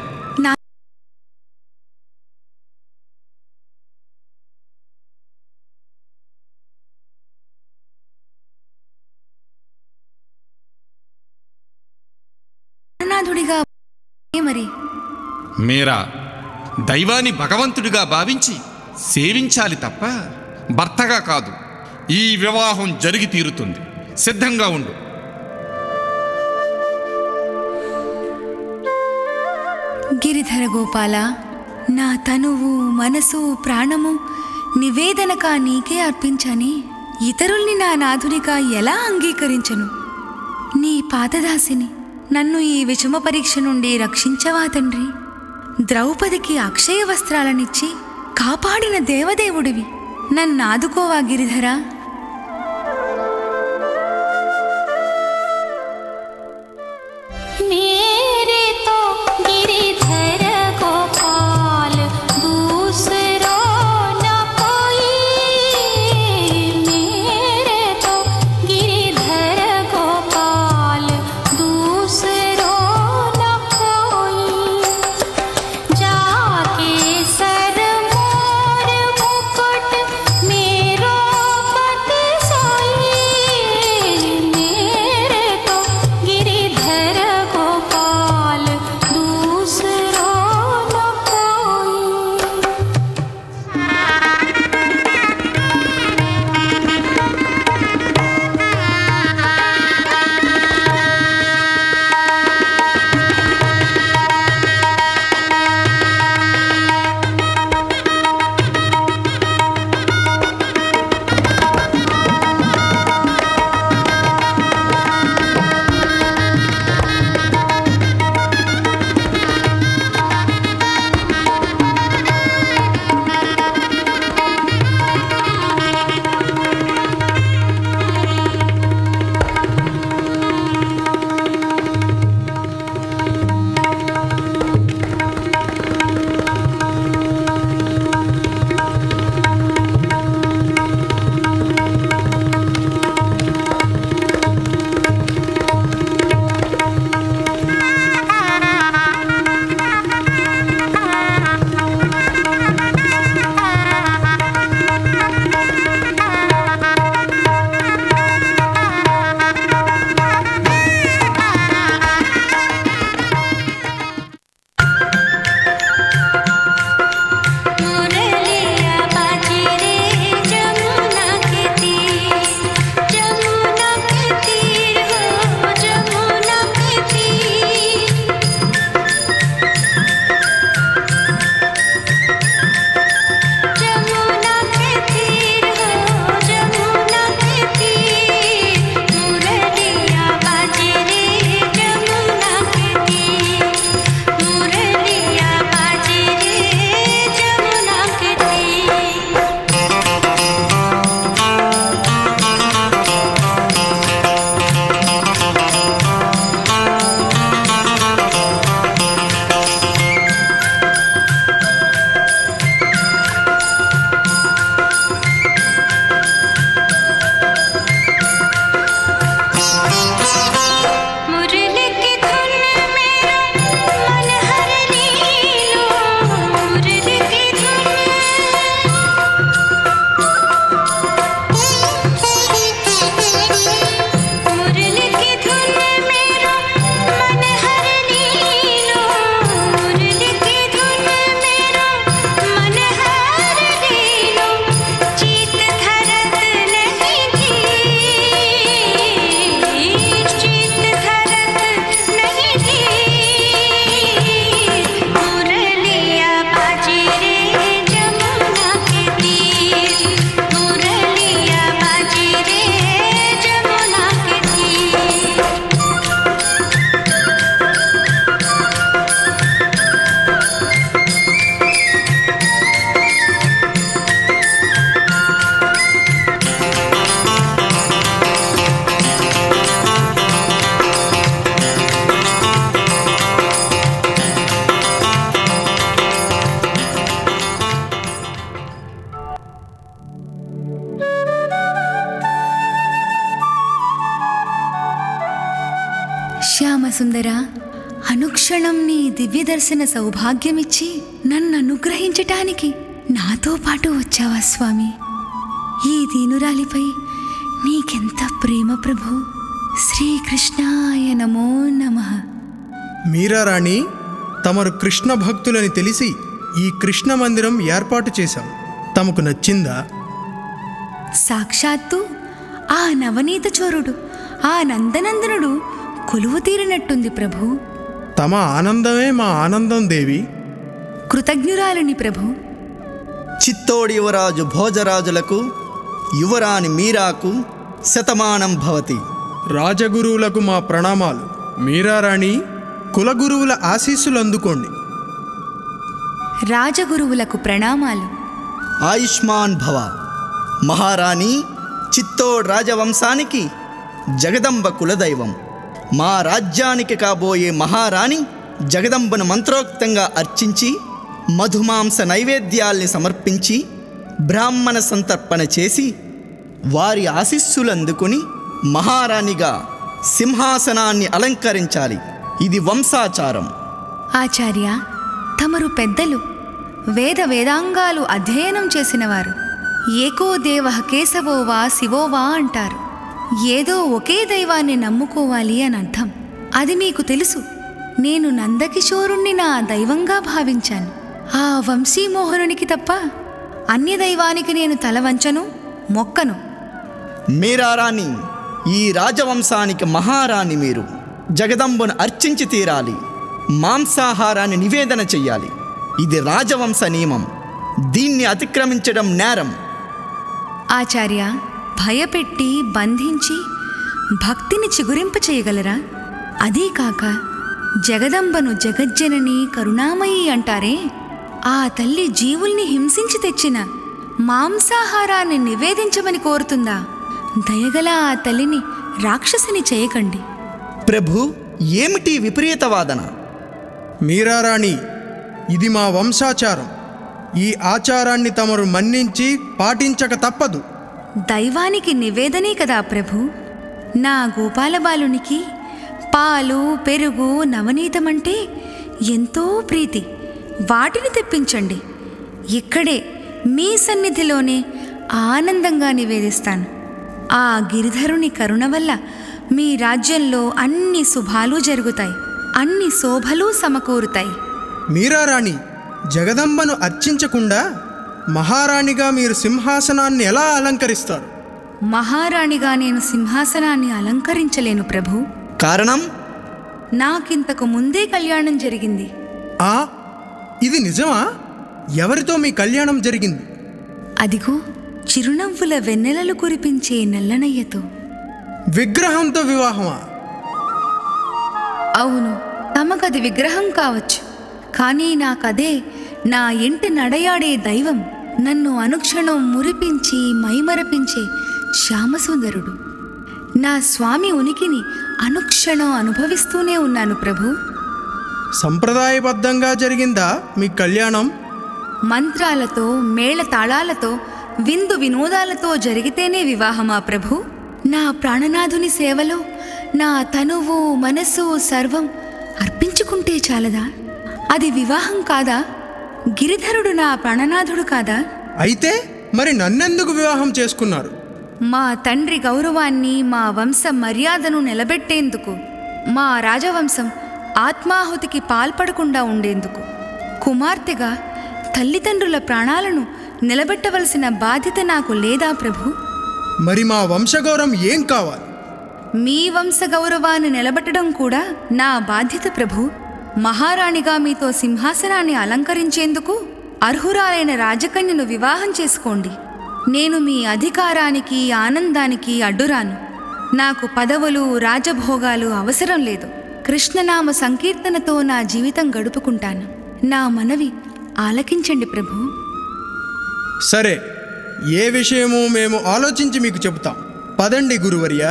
నాథుడిగా మరి మీరా దైవాన్ని భగవంతుడిగా భావించి సేవించాలి తప్ప భర్తగా కాదు ఈ వివాహం జరిగి తీరుతుంది సిద్ధంగా ఉండు గిరిధర గోపాల నా తనువు మనసు ప్రాణము నివేదనగా నీకే అర్పించని ఇతరుల్ని నా నాథునిగా ఎలా అంగీకరించను నీ పాదదాసిని నన్ను ఈ విషమ పరీక్ష నుండి రక్షించవా తండ్రి ద్రౌపదికి అక్షయ వస్త్రాలనిచ్చి కాపాడిన దేవదేవుడివి నన్నాదుకోవా గిరిధరా मेरे तो गिरिधर गोपाल दूसरो न कोई मेरे तो गिरिधर गोपाल दूसरो न कोई जाके सर मोर मुकुट मेरो శ్యామసుందర అనుక్షణం నీ దివ్య దర్శన సౌభాగ్యమిచ్చి నన్ను అనుగ్రహించటానికి నాతో పాటు వచ్చావా స్వామి ఈ దీనురాలిపై నీకెంత ప్రేమ ప్రభు శ్రీకృష్ణాయ నమో నమః మీరారాణి తమరు కృష్ణ భక్తులని తెలిసి ఈ కృష్ణ మందిరం ఏర్పాటు చేశాం తమకు నచ్చిందా సాక్షాత్తు ఆ నవనీత చోరుడు ఆ నందనందనుడు కొలువు తీరినట్టుంది ప్రభు తమ ఆనందమే మా ఆనందం దేవి కృతజ్ఞురాలిని ప్రభు చిత్తోడి యువరాజు భోజరాజులకు యువరాణి మీరాకు శతమానం భవతి రాజగురువులకు మా ప్రణామాలు మీరారాణి కులగురువుల ఆశీస్సులు అందుకోండి రాజగురువులకు ప్రణామాలు ఆయుష్మాన్ భవ మహారాణి చిత్తోడ్ రాజవంశానికి జగదంబ కులదైవం మా రాజ్యానికి కాబోయే మహారాణి జగదంబను మంత్రోక్తంగా అర్చించి మధుమాంస నైవేద్యాల్ని సమర్పించి బ్రాహ్మణ సంతర్పణ చేసి వారి ఆశీస్సులు అందుకుని మహారాణిగా సింహాసనాన్ని అలంకరించాలి ఇది వంశాచారం ఆచార్య తమరు పెద్దలు వేద వేదాంగాలు అధ్యయనం చేసినవారు ఏకో దేవ కేశవోవా శివోవా అంటారు ఏదో ఒకే దైవాన్ని నమ్ముకోవాలి అని అర్థం అది మీకు తెలుసు నేను నందకిషోరుణ్ణి నా దైవంగా భావించాను ఆ వంశీమోహనునికి తప్ప అన్య దైవానికి నేను తల వంచను మొక్కను మీరారాణి ఈ రాజవంశానికి మహారాణి మీరు జగదంబను అర్చించి తీరాలి మాంసాహారాన్ని నివేదన చెయ్యాలి ఇది రాజవంశ నియమం దీన్ని అతిక్రమించడం నేరం ఆచార్య భయపెట్టి బంధించి భక్తిని చిగురింప చేయగలరా అదీ కాక జగదంబను జగజ్జనని కరుణామయి అంటారే ఆ తల్లి జీవుల్ని హింసించి తెచ్చిన మాంసాహారాన్ని నివేదించమని కోరుతుందా దయగల ఆ తల్లిని రాక్షసిని చేయకండి ప్రభు ఏమిటి విపరీత వాదన మీరారాణి ఇది మా వంశాచారం ఈ ఆచారాన్ని తమరు మన్నించి పాటించక తప్పదు దైవానికి నివేదనే కదా ప్రభు నా గోపాలబాలునికి పాలు పెరుగు నవనీతమంటే ఎంతో ప్రీతి వాటిని తెప్పించండి ఇక్కడే మీ సన్నిధిలోనే ఆనందంగా నివేదిస్తాను ఆ గిరిధరుని కరుణ వల్ల మీ రాజ్యంలో అన్ని శుభాలు జరుగుతాయి అన్ని శోభలు సమకూరుతాయి మీరారాణి జగదంబను అర్చించకుండా మహారాణిగా మీరు సింహాసనాన్ని ఎలా అలంకరిస్తారు మహారాణిగా నేను సింహాసనాన్ని అలంకరించలేను ప్రభు కారణం నాకింతకు ముందే కళ్యాణం జరిగింది ఆ ఇది నిజమా ఎవరితో మీ కళ్యాణం జరిగింది అదిగో చిరునవ్వుల వెన్నెలలు కురిపించే నల్లనయ్యతో విగ్రహంతో వివాహమా అవును తమకది విగ్రహం కావచ్చు కానీ నాకదే నా ఇంటి నడయాడే దైవం నన్ను అనుక్షణం మురిపించి మైమరపించే శ్యామసుందరుడు నా స్వామి ఉనికిని అనుక్షణం అనుభవిస్తూనే ఉన్నాను ప్రభు సంప్రదాయబద్ధంగా జరిగిందా మీ కళ్యాణం మంత్రాలతో మేళ తాళాలతో విందు వినోదాలతో జరిగితేనే వివాహమా ప్రభు నా ప్రాణనాథుని సేవలో నా తనువు మనసు సర్వం అర్పించుకుంటే చాలదా అది వివాహం కాదా గిరిధరుడు నా ప్రాణనాథుడు కాదా అయితే మరి నన్నెందుకు వివాహం చేసుకున్నారు మా తండ్రి గౌరవాన్ని మా వంశ మర్యాదను నిలబెట్టేందుకు మా రాజవంశం ఆత్మాహుతికి పాల్పడకుండా ఉండేందుకు కుమార్తెగా తల్లిదండ్రుల ప్రాణాలను నిలబెట్టవలసిన బాధ్యత నాకు లేదా ప్రభు మరి మా వంశగౌరవం ఏం కావాలి మీ వంశ గౌరవాన్ని నిలబెట్టడం కూడా నా బాధ్యత ప్రభు మహారాణిగా మీతో సింహాసనాన్ని అలంకరించేందుకు అర్హురాలైన రాజకన్యను వివాహం చేసుకోండి నేను మీ అధికారానికి ఆనందానికి అడ్డురాను నాకు పదవులు రాజభోగాలు అవసరం లేదు కృష్ణనామ సంకీర్తనతో నా జీవితం గడుపుకుంటాను నా మనవి ఆలకించండి ప్రభు సరే ఏ విషయమో మేము ఆలోచించి మీకు చెబుతాం పదండి గురువర్య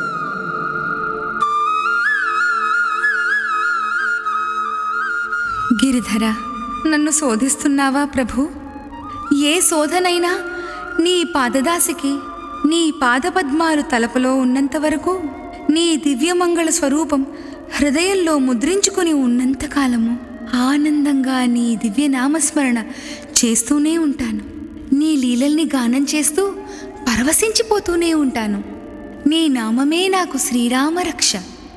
గిరిధర నన్ను శోధిస్తున్నావా ప్రభు ఏ శోధనైనా నీ పాదదాసికి నీ పాదపద్మాలు తలపులో ఉన్నంత వరకు నీ దివ్యమంగళ స్వరూపం హృదయంలో ముద్రించుకొని ఉన్నంతకాలము ఆనందంగా నీ దివ్య నామస్మరణ చేస్తూనే ఉంటాను నీ లీలల్ని గానం చేస్తూ పరవశించిపోతూనే ఉంటాను నీ నామమే నాకు శ్రీరామ రక్ష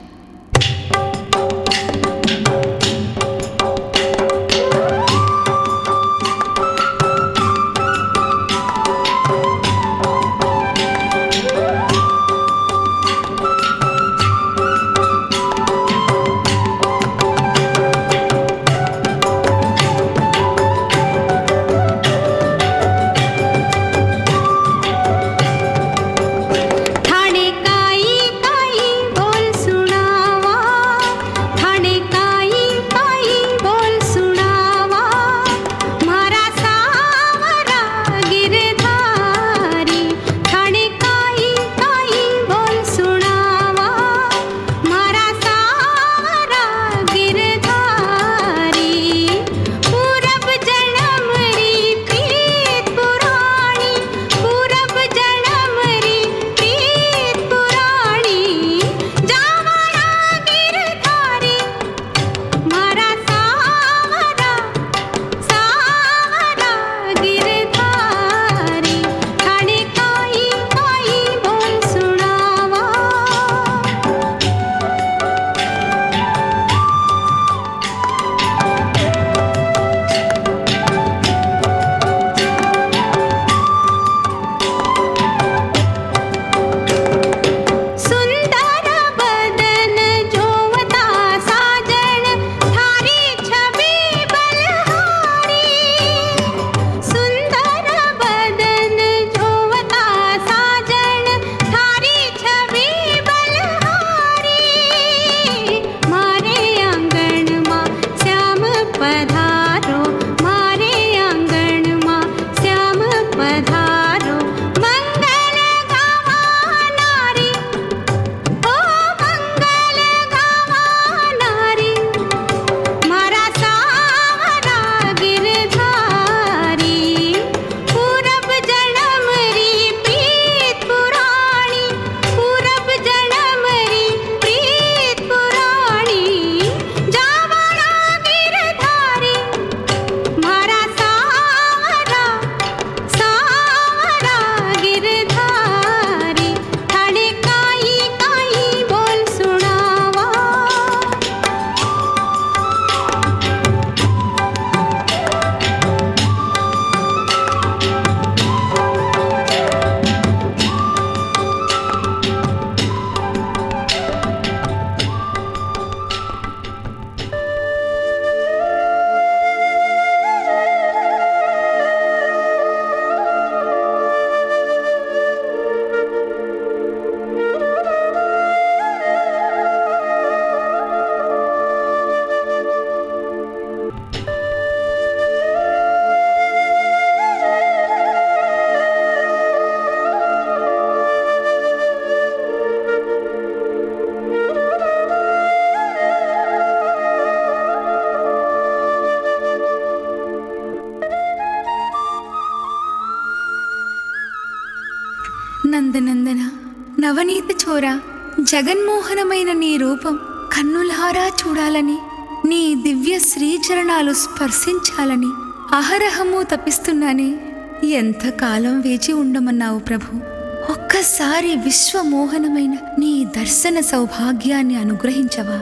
ठाणे काई काई बोल सुनावा ठाणे काई काई बोल सुनावा मारा सावरा गिरधारी ठाणे काई काई बोल सुनावा मारा सावरा गिरधारी पूरब जन्म री प्रीत पुराणी पूरब जन्म री प्रीत पुराणी जावळा गिरधारी मारा सावरा सावरा गिरधारी ठाणे काई काई बोल सुनावा सुंदर बदन जोवता साजन थारी छवि बलहारी सुंदर बदन जोवता साजन थारी छवि बलहारी मारे आंगण मां श्याम पधारो मारे आंगण मां श्याम पधारो मंगल गावा नारी ओ मंगल गावा नारी मारा सावरा गिरधारी पूरब जन्म री प्रीत पुराणी पूरब जन्म री प्रीत पुराणी जावळा गिरधारी मारा सावरा सावरा गिरधारी ठाणे काई काई बोल सुनावा నందనందన నవనీత చోర జగన్మోహనమైన నీ రూపం కన్నులారా చూడాలని నీ దివ్య శ్రీచరణాలు స్పర్శించాలని అహరహము తపిస్తున్నానే ఎంతకాలం వేచి ఉండమన్నావు ప్రభు ఒక్కసారి విశ్వమోహనమైన నీ దర్శన సౌభాగ్యాన్ని అనుగ్రహించవా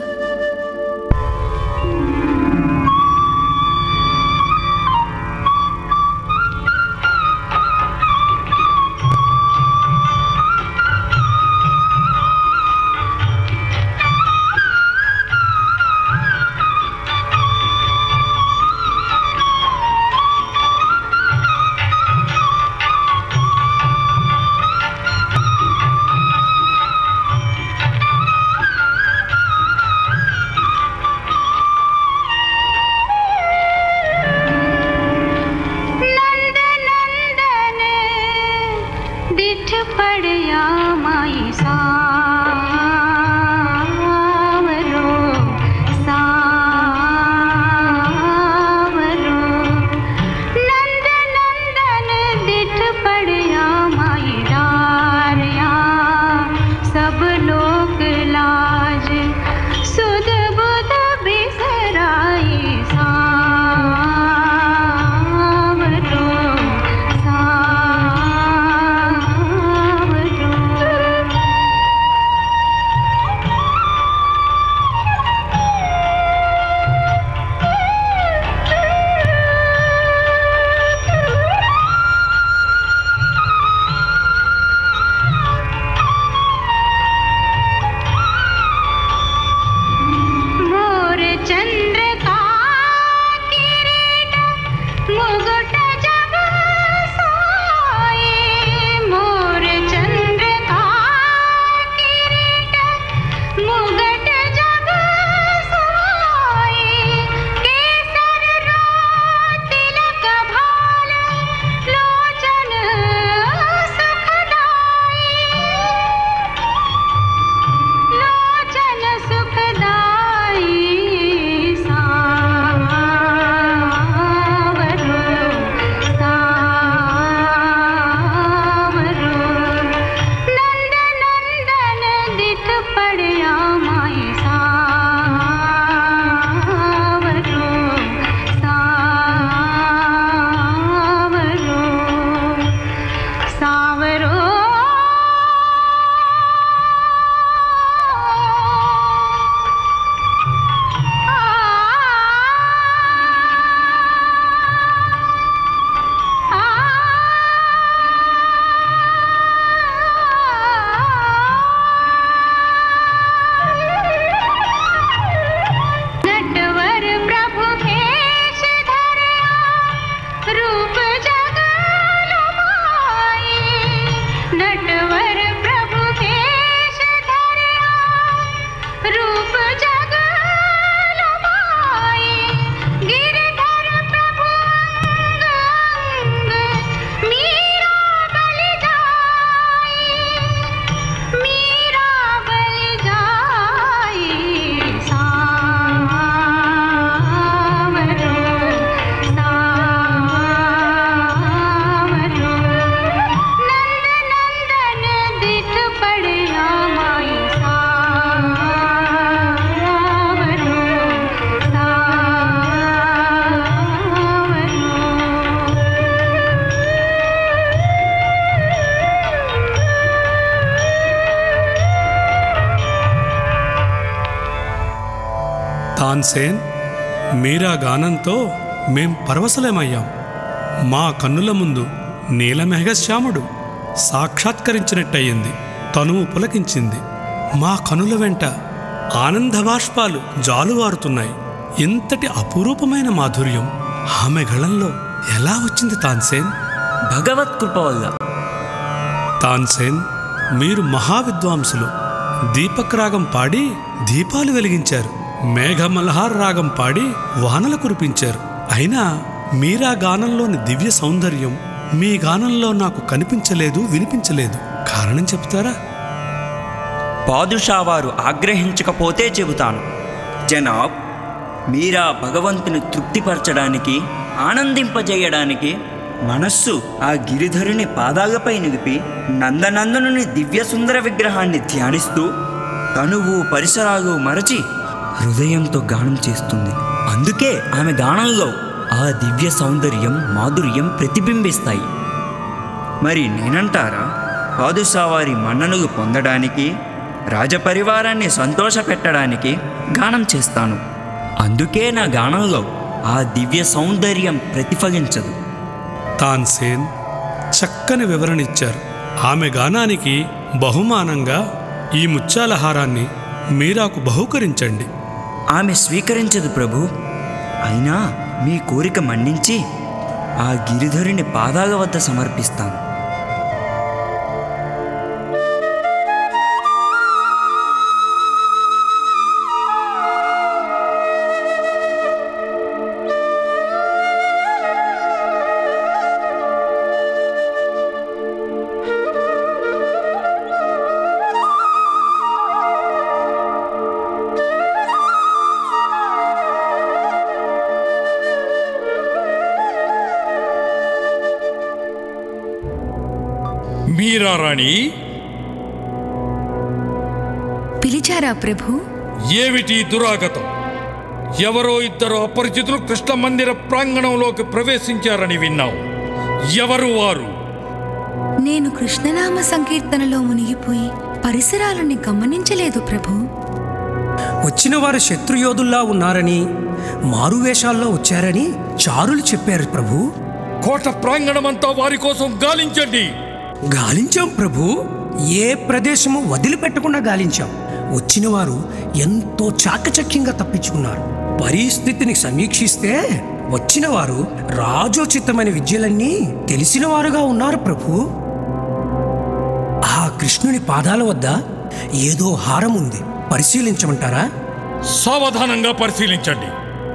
नंद नंदन दिठ पड़या माई सावरो सावरो नंद नंदन दिठ पड़या माई डारिया सब लोग लाज सुध తాన్సేన్ మీరా గానంతో మేం పరవశలమయ్యాం మా కన్నుల ముందు నీలమేఘశ్యాముడు సాక్షాత్కరించినట్టయింది తనువు పులకించింది మా కనుల వెంట ఆనంద బాష్పాలు జాలువారుతున్నాయి ఇంతటి అపురూపమైన మాధుర్యం ఆమె గళంలో ఎలా వచ్చింది తాన్సేన్ భగవత్ కృప వల్ల తాన్సేన్ మీరు మహావిద్వాంసులు దీపక్ రాగం పాడి దీపాలు వెలిగించారు మేఘమల్హార్ రాగం పాడి వానలు కురిపించారు అయినా మీరా గానంలోని దివ్య సౌందర్యం మీ గానంలో నాకు కనిపించలేదు వినిపించలేదు కారణం చెప్తారా పాదుషా వారు ఆగ్రహించకపోతే చెబుతాను జనాబ్ మీరా భగవంతుని తృప్తిపరచడానికి ఆనందింపజేయడానికి మనస్సు ఆ గిరిధరుని పాదాలపై నిలిపి నందనందనుని దివ్య సుందర విగ్రహాన్ని ధ్యానిస్తూ తనువు పరిసరాలు మరచి హృదయంతో గానం చేస్తుంది అందుకే ఆమె గానంలో ఆ దివ్య సౌందర్యం మాధుర్యం ప్రతిబింబిస్తాయి మరి నేనంటారా పాదుషా వారి మన్ననలు పొందడానికి రాజపరివారాన్ని సంతోషపెట్టడానికి గానం చేస్తాను అందుకే నా గానంలో ఆ దివ్య సౌందర్యం ప్రతిఫలించదు తాన్సేన్ చక్కని వివరణ ఇచ్చారు ఆమె గానానికి బహుమానంగా ఈ ముత్యాల హారాన్ని మీరాకు బహూకరించండి ఆమె స్వీకరించదు ప్రభు అయినా మీ కోరిక మన్నించి ఆ గిరిధరుని పాదాల వద్ద సమర్పిస్తాను మీరారాణి పిలిచారా ప్రభు ఏమిటి దురాగతం ఎవరో ఇద్దరు అపరిచితులు కృష్ణ మందిర ప్రాంగణంలోకి ప్రవేశించారని విన్నాం ఎవరు వారు నేను కృష్ణనామ సంకీర్తనలో మునిగిపోయి పరిసరాలని గమనించలేదు ప్రభు వచ్చిన వారు శత్రుయోధుల్లా ఉన్నారని మారువేషాల్లో వచ్చారని చారులు చెప్పారు ప్రభు కోట ప్రాంగణమంతా వారి కోసం గాలించండి గాలించాం ప్రభు ఏ ప్రదేశము వదిలిపెట్టకుండా గాలించాం వచ్చిన వారు ఎంతో చాకచక్యంగా తప్పించుకున్నారు పరిస్థితిని సమీక్షిస్తే వచ్చిన వారు రాజోచితమైన విద్యలన్నీ తెలిసిన వారుగా ఉన్నారు ప్రభు ఆ కృష్ణుని పాదాల వద్ద ఏదో హారం ఉంది పరిశీలించమంటారా సావధానంగా పరిశీలించండి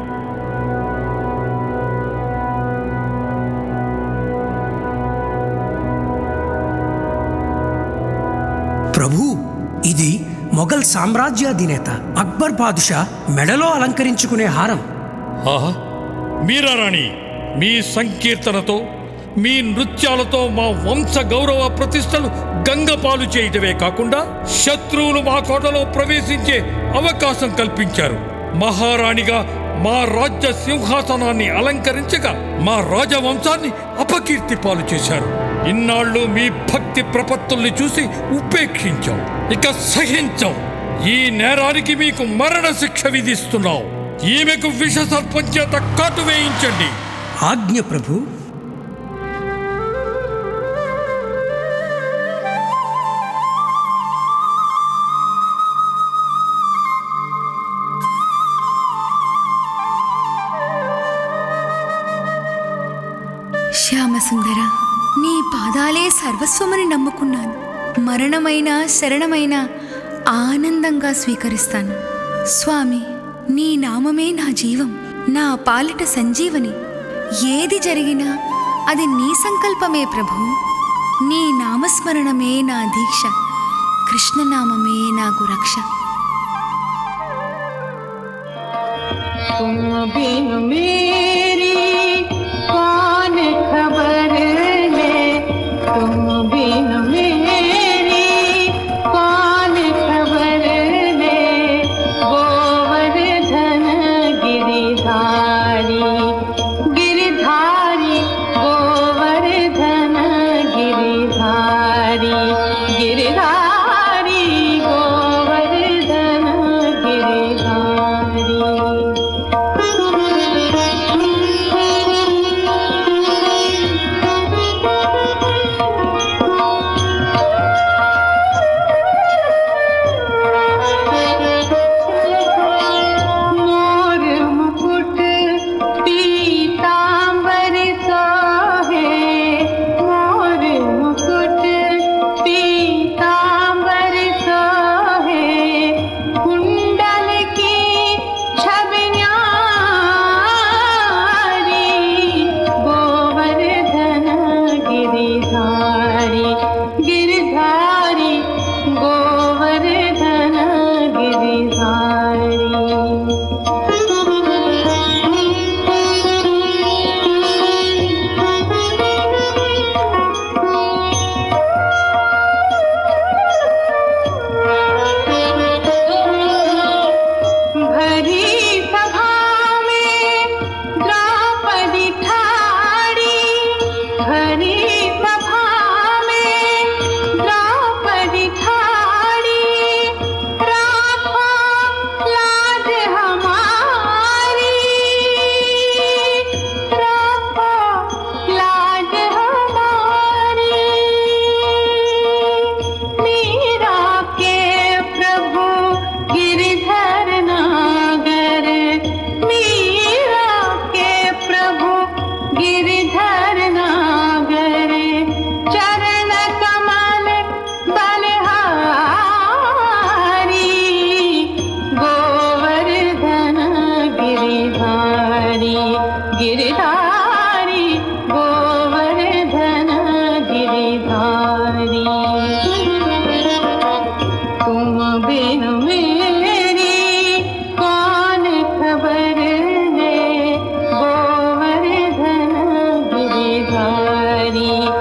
ప్రభు ఇది మొఘల్ సామ్రాజ్యాధినేత అక్బర్ బాదుషా మెడలో అలంకరించుకునే హారం ఆహా మీరారాణి మీ సంకీర్తనతో మీ నృత్యాలతో మా వంశ గౌరవ ప్రతిష్టలు గంగపాలు చేయటమే కాకుండా శత్రువులు మా కోటలో ప్రవేశించే అవకాశం కల్పించారు మహారాణిగా మా రాజ్య సింహాసనాన్ని అలంకరించగా మా రాజవంశాన్ని అపకీర్తి పాలు చేశారు ఇన్నాళ్ళు మీ భక్తి ప్రపత్తుల్ని చూసి ఉపేక్షించాం ఇక సహించాం ఈ నేరానికి మీకు మరణ శిక్ష విధిస్తున్నాం ఈమెకు విష సర్పం చేత కాటు వేయించండి ఆజ్ఞ ప్రభు శ్యామసుందర నీ పాదాలే సర్వస్వమని నమ్ముకున్నాను మరణమైన శరణమైన ఆనందంగా స్వీకరిస్తాను స్వామి నీ నామమే నా జీవం నా పాలిట సంజీవని ఏది జరిగినా అది నీ సంకల్పమే ప్రభు నీ నామస్మరణమే నా దీక్ష కృష్ణనామమే నాకు రక్ష तुम बिन मेरी कौन खबर ले तुम बिन मेरी कौन खबर ले गोवर्धन गिरिधारी गिरिधारी गोवर्धन गिरिधारी गिरिधारी गोवर्धन गिरिधारी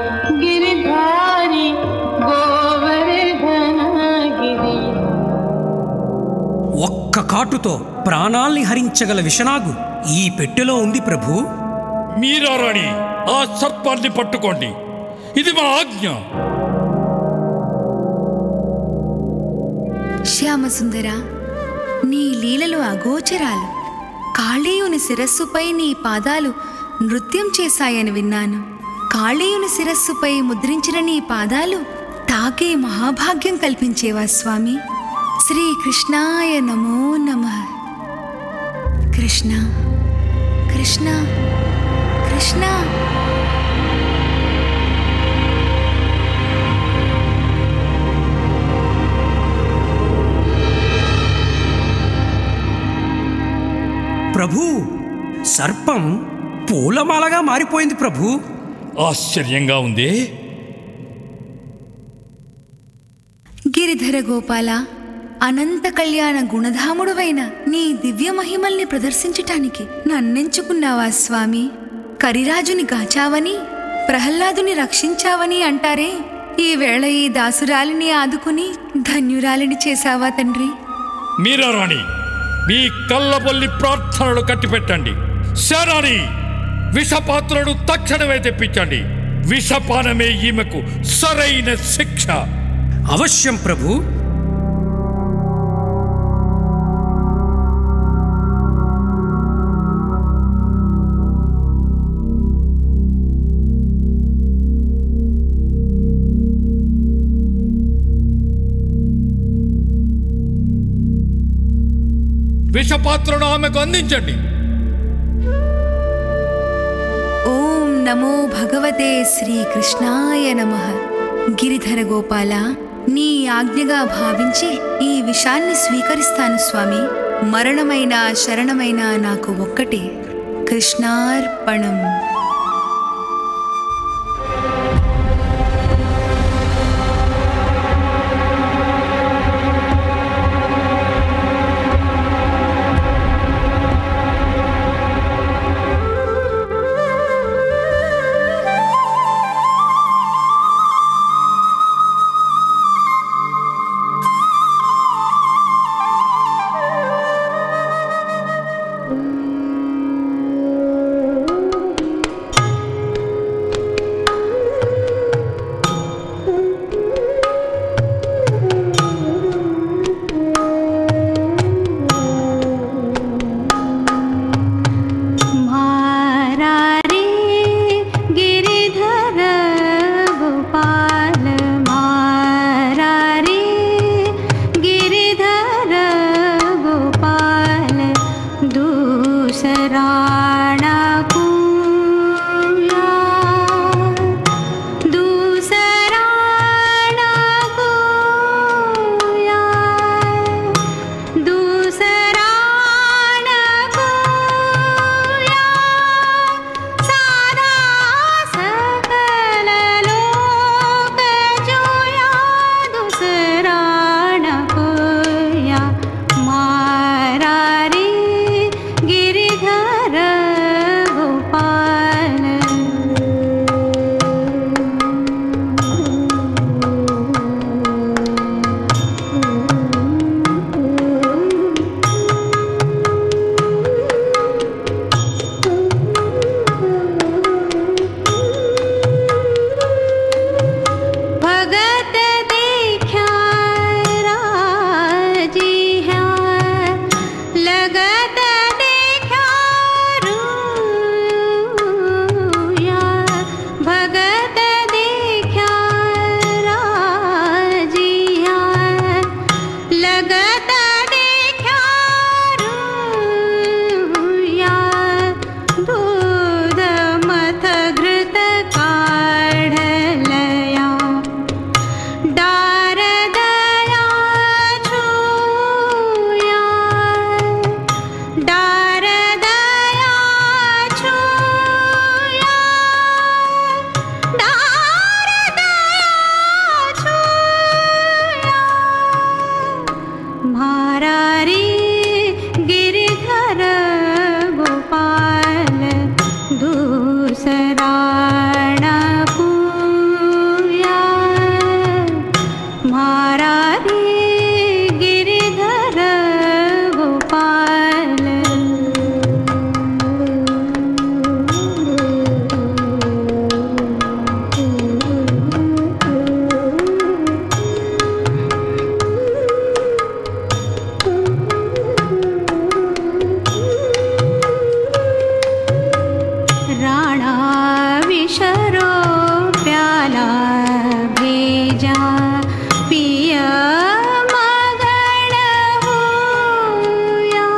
गिरिधारी गोवर्धन गिरि ఒక్క కాటుతో ప్రాణాల్ని హరించగల విషనాగు ఈ పెట్టెలో ఉంది ప్రభు మీరారాణి ఆ సర్పాన్ని పట్టుకోండి ఇది మా ఆజ్ఞ శ్యామసుందర నీ లీలలు అగోచరాలు కాళీయుని శిరస్సుపై నీ పాదాలు నృత్యం చేశాయని విన్నాను కాళీయుని శిరస్సుపై ముద్రించిన నీ పాదాలు తాకే మహాభాగ్యం కల్పించేవా స్వామి శ్రీకృష్ణాయ నమో నమ కృష్ణ కృష్ణ కృష్ణ ప్రభు సర్పం పూలమాలగా మారిపోయింది ప్రభు ఆశ్చర్యంగా ఉంది గిరిధర గోపాల అనంత కళ్యాణ గుణధాముడువైన నీ దివ్య మహిమల్ని ప్రదర్శించటానికి నన్నెంచుకున్నావా స్వామి కరిరాజుని గాచావని ప్రహ్లాదుని రక్షించావని అంటారే ఈ వేళ ఈ దాసురాలిని ఆదుకుని ధన్యురాలిని చేశావా తండ్రి మీరారాణి మీ కళ్ళబొల్లి ప్రార్థనలు కట్టిపెట్టండి శారాణి విషపాత్రను తక్షణమే తెప్పించండి విషపానమే ఈమెకు సరైన శిక్ష అవశ్యం ప్రభు విషపాత్రను ఆమెకు అందించండి ఓం నమో భగవతే శ్రీకృష్ణాయ నమ గిరిధర గోపాల నీ ఆజ్ఞగా భావించి ఈ విషాన్ని స్వీకరిస్తాను స్వామి మరణమైన శరణమైన నాకు ఒక్కటే కృష్ణార్పణం भेजा पिया मगन हुया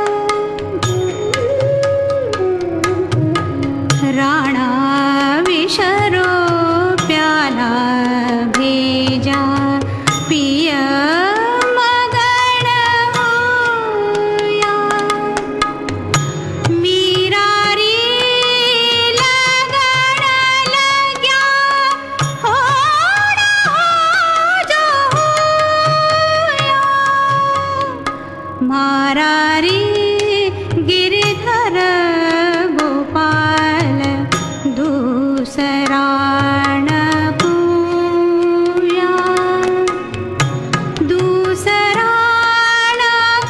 राणा विशरो प्याला भेजा पिया मगन हुया मीरा री लगन लग्या होड़ा जो होया मारा री गिरधर गोपाल दूसरा न पूया दूसरा न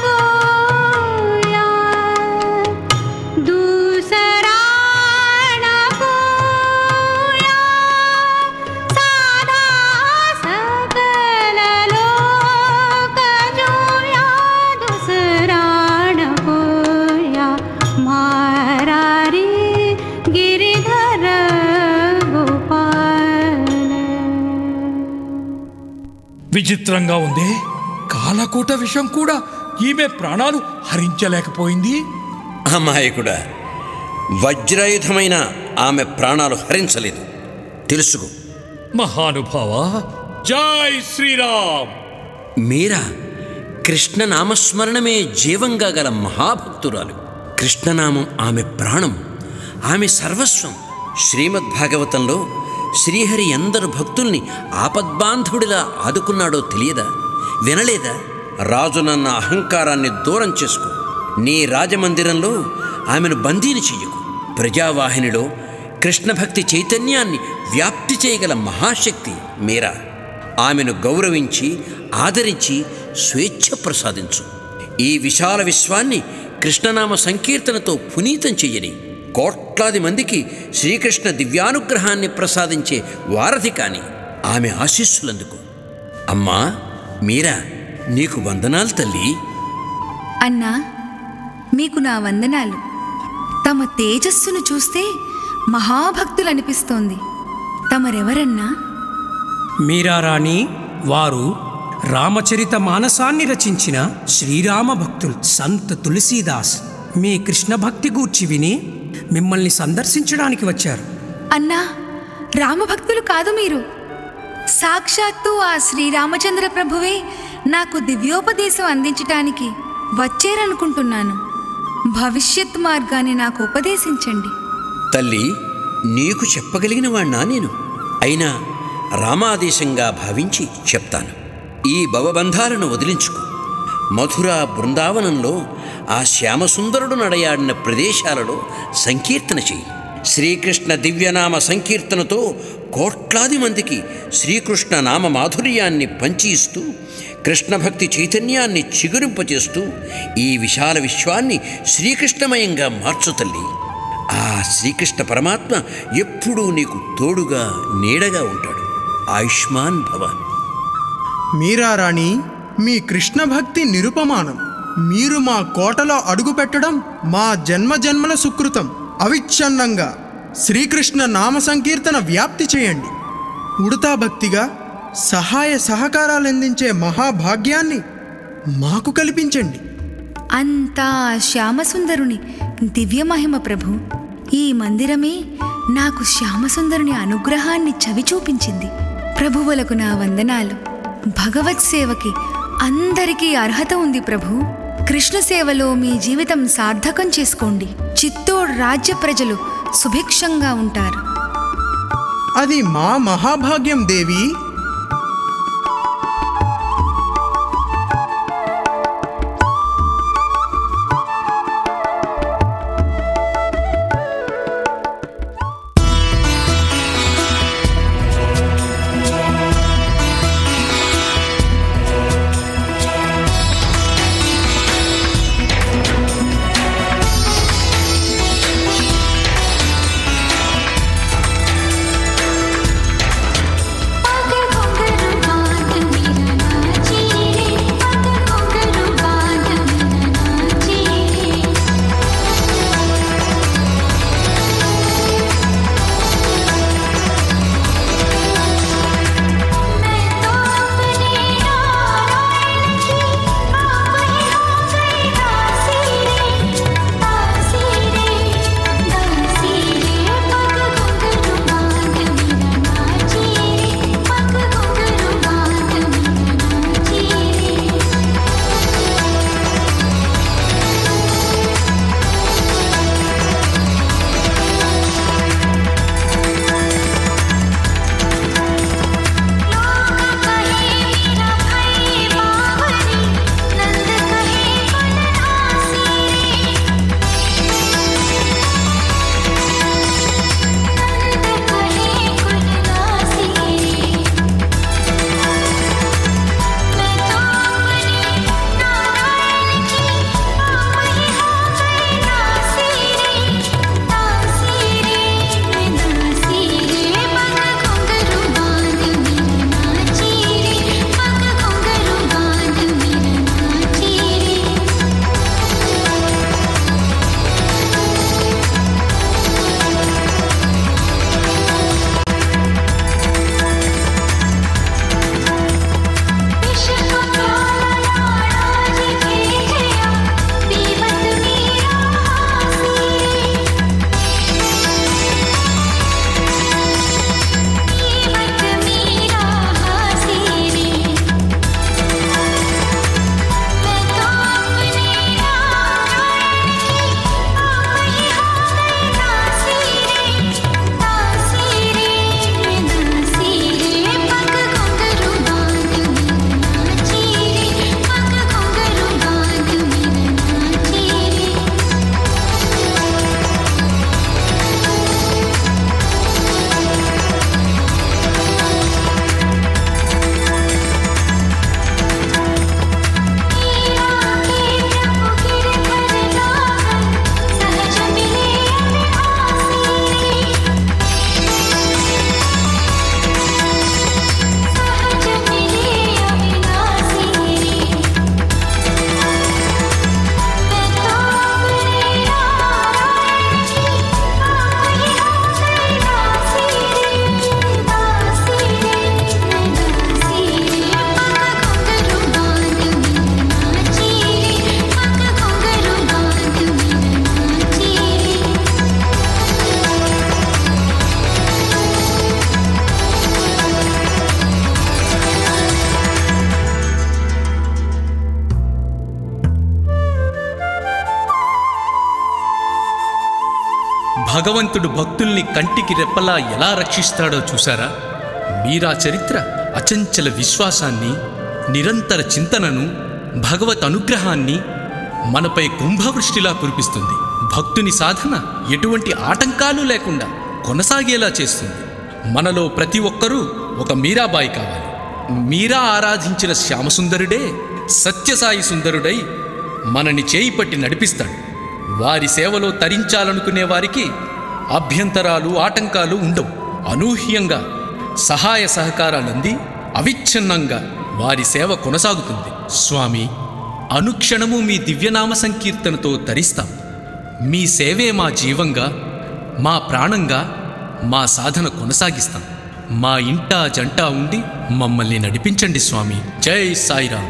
पूया दूसरा न पूया सादा सकल लोक जोया दूसरा न पूया मारा रे गिरिधर गोपाल విచిత్రంగా ఉంది కాలకూట విషం కూడా ఈమె ప్రాణాలు హరించలేకపోయింది అమాయకుడా వజ్రాయుధమైన ఆమె ప్రాణాలు హరించలేదు తెలుసుకో మహానుభావ జై శ్రీరామ్ మీరా కృష్ణ నామస్మరణమే జీవంగా గల మహాభక్తురాలు కృష్ణనామం ఆమె ప్రాణం ఆమె సర్వస్వం శ్రీమద్భాగవతంలో శ్రీహరి ఎందరు భక్తుల్ని ఆపద్బాంధవుడిలా ఆదుకున్నాడో తెలియదా వినలేదా రాజునన్న అహంకారాన్ని దూరం చేసుకో నీ రాజమందిరంలో ఆమెను బందీని చెయ్యకు ప్రజావాహినిలో కృష్ణభక్తి చైతన్యాన్ని వ్యాప్తి చేయగల మహాశక్తి మీరా ఆమెను గౌరవించి ఆదరించి స్వేచ్ఛ ప్రసాదించు ఈ విశాల విశ్వాన్ని కృష్ణనామ సంకీర్తనతో పునీతం చెయ్యని కోట్లాది మందికి శ్రీకృష్ణ దివ్యానుగ్రహాన్ని ప్రసాదించే వారధి కాని ఆమె ఆశీస్సులందుకు అమ్మా మీరా నీకు వందనాలు తల్లి అన్నా మీకు నా వందనాలు తమ తేజస్సును చూస్తే మహాభక్తులనిపిస్తోంది తమరెవరన్నా మీరారాణి వారు రామచరిత మానసాన్ని రచించిన శ్రీరామ భక్తులు సంత్ తులసీదాస్ మీ కృష్ణ భక్తి గూర్చి విని మిమ్మల్ని సందర్శించడానికి వచ్చారు అన్నా రామభక్తులు కాదు మీరు సాక్షాత్తు ఆ శ్రీరామచంద్ర ప్రభువే నాకు దివ్యోపదేశం అందించటానికి వచ్చారనుకుంటున్నాను భవిష్యత్ మార్గాన్ని నాకు ఉపదేశించండి తల్లి నీకు చెప్పగలిగిన వాణ్ణా నేను అయినా రామాదేశంగా భావించి చెప్తాను ఈ భవబంధాలను వదిలించుకో మధుర బృందావనంలో ఆ శ్యామసుందరుడు నడయాడిన ప్రదేశాలలో సంకీర్తన చెయ్యి శ్రీకృష్ణ దివ్యనామ సంకీర్తనతో కోట్లాది మందికి శ్రీకృష్ణ నామ మాధుర్యాన్ని పంచి ఇస్తూ కృష్ణభక్తి చైతన్యాన్ని చిగురింపచేస్తూ ఈ విశాల విశ్వాన్ని శ్రీకృష్ణమయంగా మార్చు తల్లి ఆ శ్రీకృష్ణ పరమాత్మ ఎప్పుడూ నీకు తోడుగా నీడగా ఉంటాడు ఆయుష్మాన్ భవ మీరారాణి మీ కృష్ణ భక్తి నిరుపమానం మీరు మా కోటలో అడుగుపెట్టడం మా జన్మ జన్మల సుకృతం అవిచ్ఛిన్నంగా శ్రీకృష్ణ నామ సంకీర్తన వ్యాప్తి చేయండి ఉడతా భక్తిగా సహాయ సహకారాలు అందించే మహాభాగ్యాన్ని మాకు కల్పించండి అంతా శ్యామసుందరుని దివ్యమహిమ ప్రభు ఈ మందిరమే నాకు శ్యామసుందరుని అనుగ్రహాన్ని చవి చూపించింది ప్రభువులకు నా వందనాలు భగవత్ సేవకి అందరికీ అర్హత ఉంది ప్రభు కృష్ణ సేవలో మీ జీవితం సార్థకం చేసుకోండి చిత్తూరు రాజ్య ప్రజలు సుభిక్షంగా ఉంటారు అది మా మహాభాగ్యం దేవి पग భగవంతుడు భక్తుల్ని కంటికి రెప్పలా ఎలా రక్షిస్తాడో చూసారా మీరా చరిత్ర అచంచల విశ్వాసాన్ని నిరంతర చింతనను భగవత్ అనుగ్రహాన్ని మనపై కుంభవృష్టిలా కురిపిస్తుంది భక్తుని సాధన ఎటువంటి ఆటంకాలు లేకుండా కొనసాగేలా చేస్తుంది మనలో ప్రతి ఒక్కరూ ఒక మీరాబాయి కావాలి మీరా ఆరాధించిన శ్యామసుందరుడే సత్యసాయి సుందరుడై మనని చేయి పట్టి నడిపిస్తాడు వారి సేవలో తరించాలనుకునే వారికి అభ్యంతరాలు ఆటంకాలు ఉండవు అనూహ్యంగా సహాయ సహకారాలంది అవిచ్ఛిన్నంగా వారి సేవ కొనసాగుతుంది స్వామి అనుక్షణము మీ దివ్యనామ సంకీర్తనతో తరిస్తాం మీ సేవే మా జీవంగా మా ప్రాణంగా మా సాధన కొనసాగిస్తాం మా ఇంటా జంటా ఉండి మమ్మల్ని నడిపించండి స్వామి జై సాయిరామ్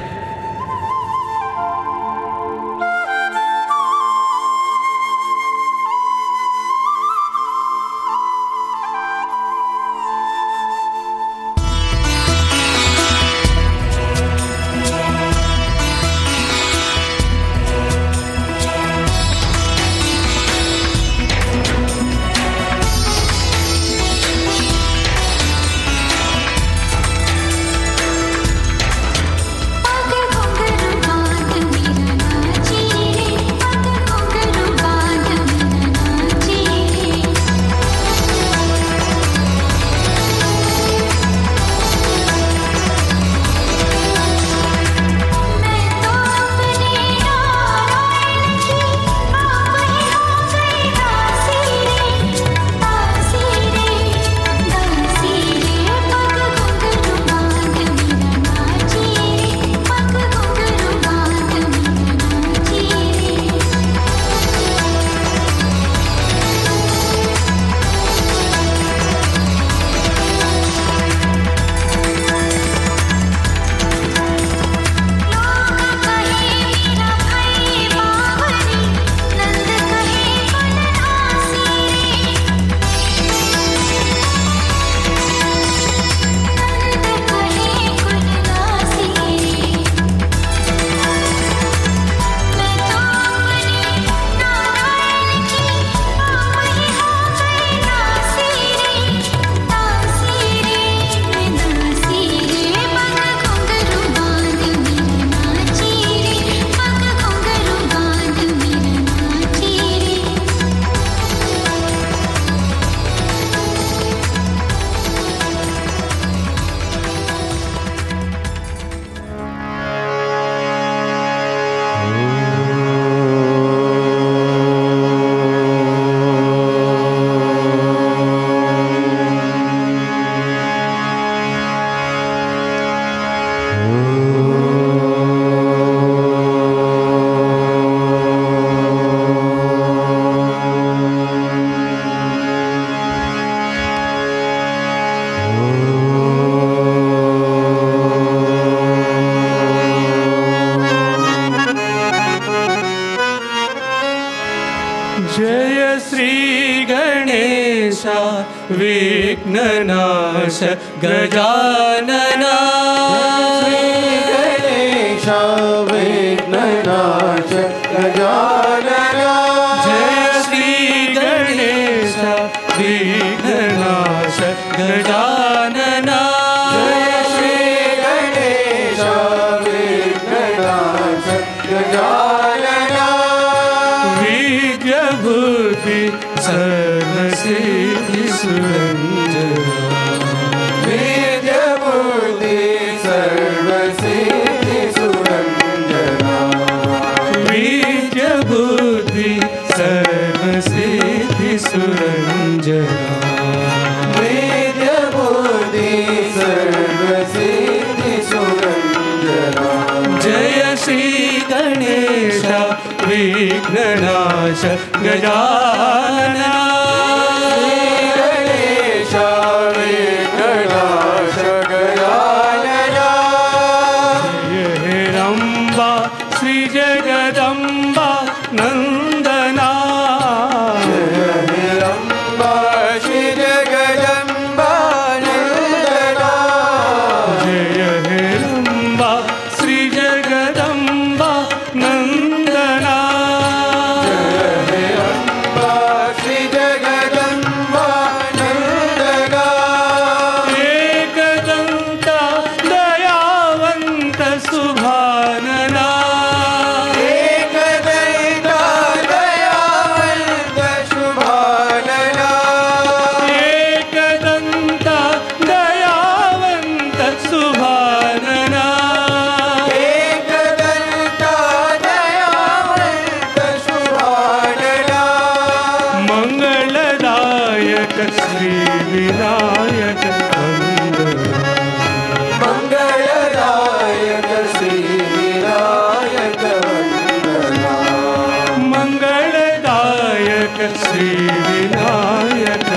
जय श्री गणेश विघ्ननाश गजानना गणेश विघ्ननाश गजानना जय श्री गणेश विघ्ननाश गजानना जय श्री गणेश विघ्ननाश गजानना विद्यबुद्धि सर्वसिद्धि सुरञ्जना विद्यबुद्धि सर्वसिद्धि सुरञ्जना विद्यबुद्धि सर्वसिद्धि सुरञ्जना विद्यबुद्धि सर्वसिद्धि सुरञ्जना जय श्री गणेश विघ्ननाश गजानना गणेश विघ्ननाश गजानना जय हेरम्बा श्री जगदम्बा नन्दना जय हेरम्बा श्री जगदम्बा नन्दना जय हेरम्बा श्री जगदम्बा नन्दना जय हेरम्बा श्री सुभानना एकदन्ता दयावन्त शुभानना मङ्गलदायक श्रीविनायक मङ्गलदायक श्रीविनायक वन्दना मङ्गलदायक श्रीविनायक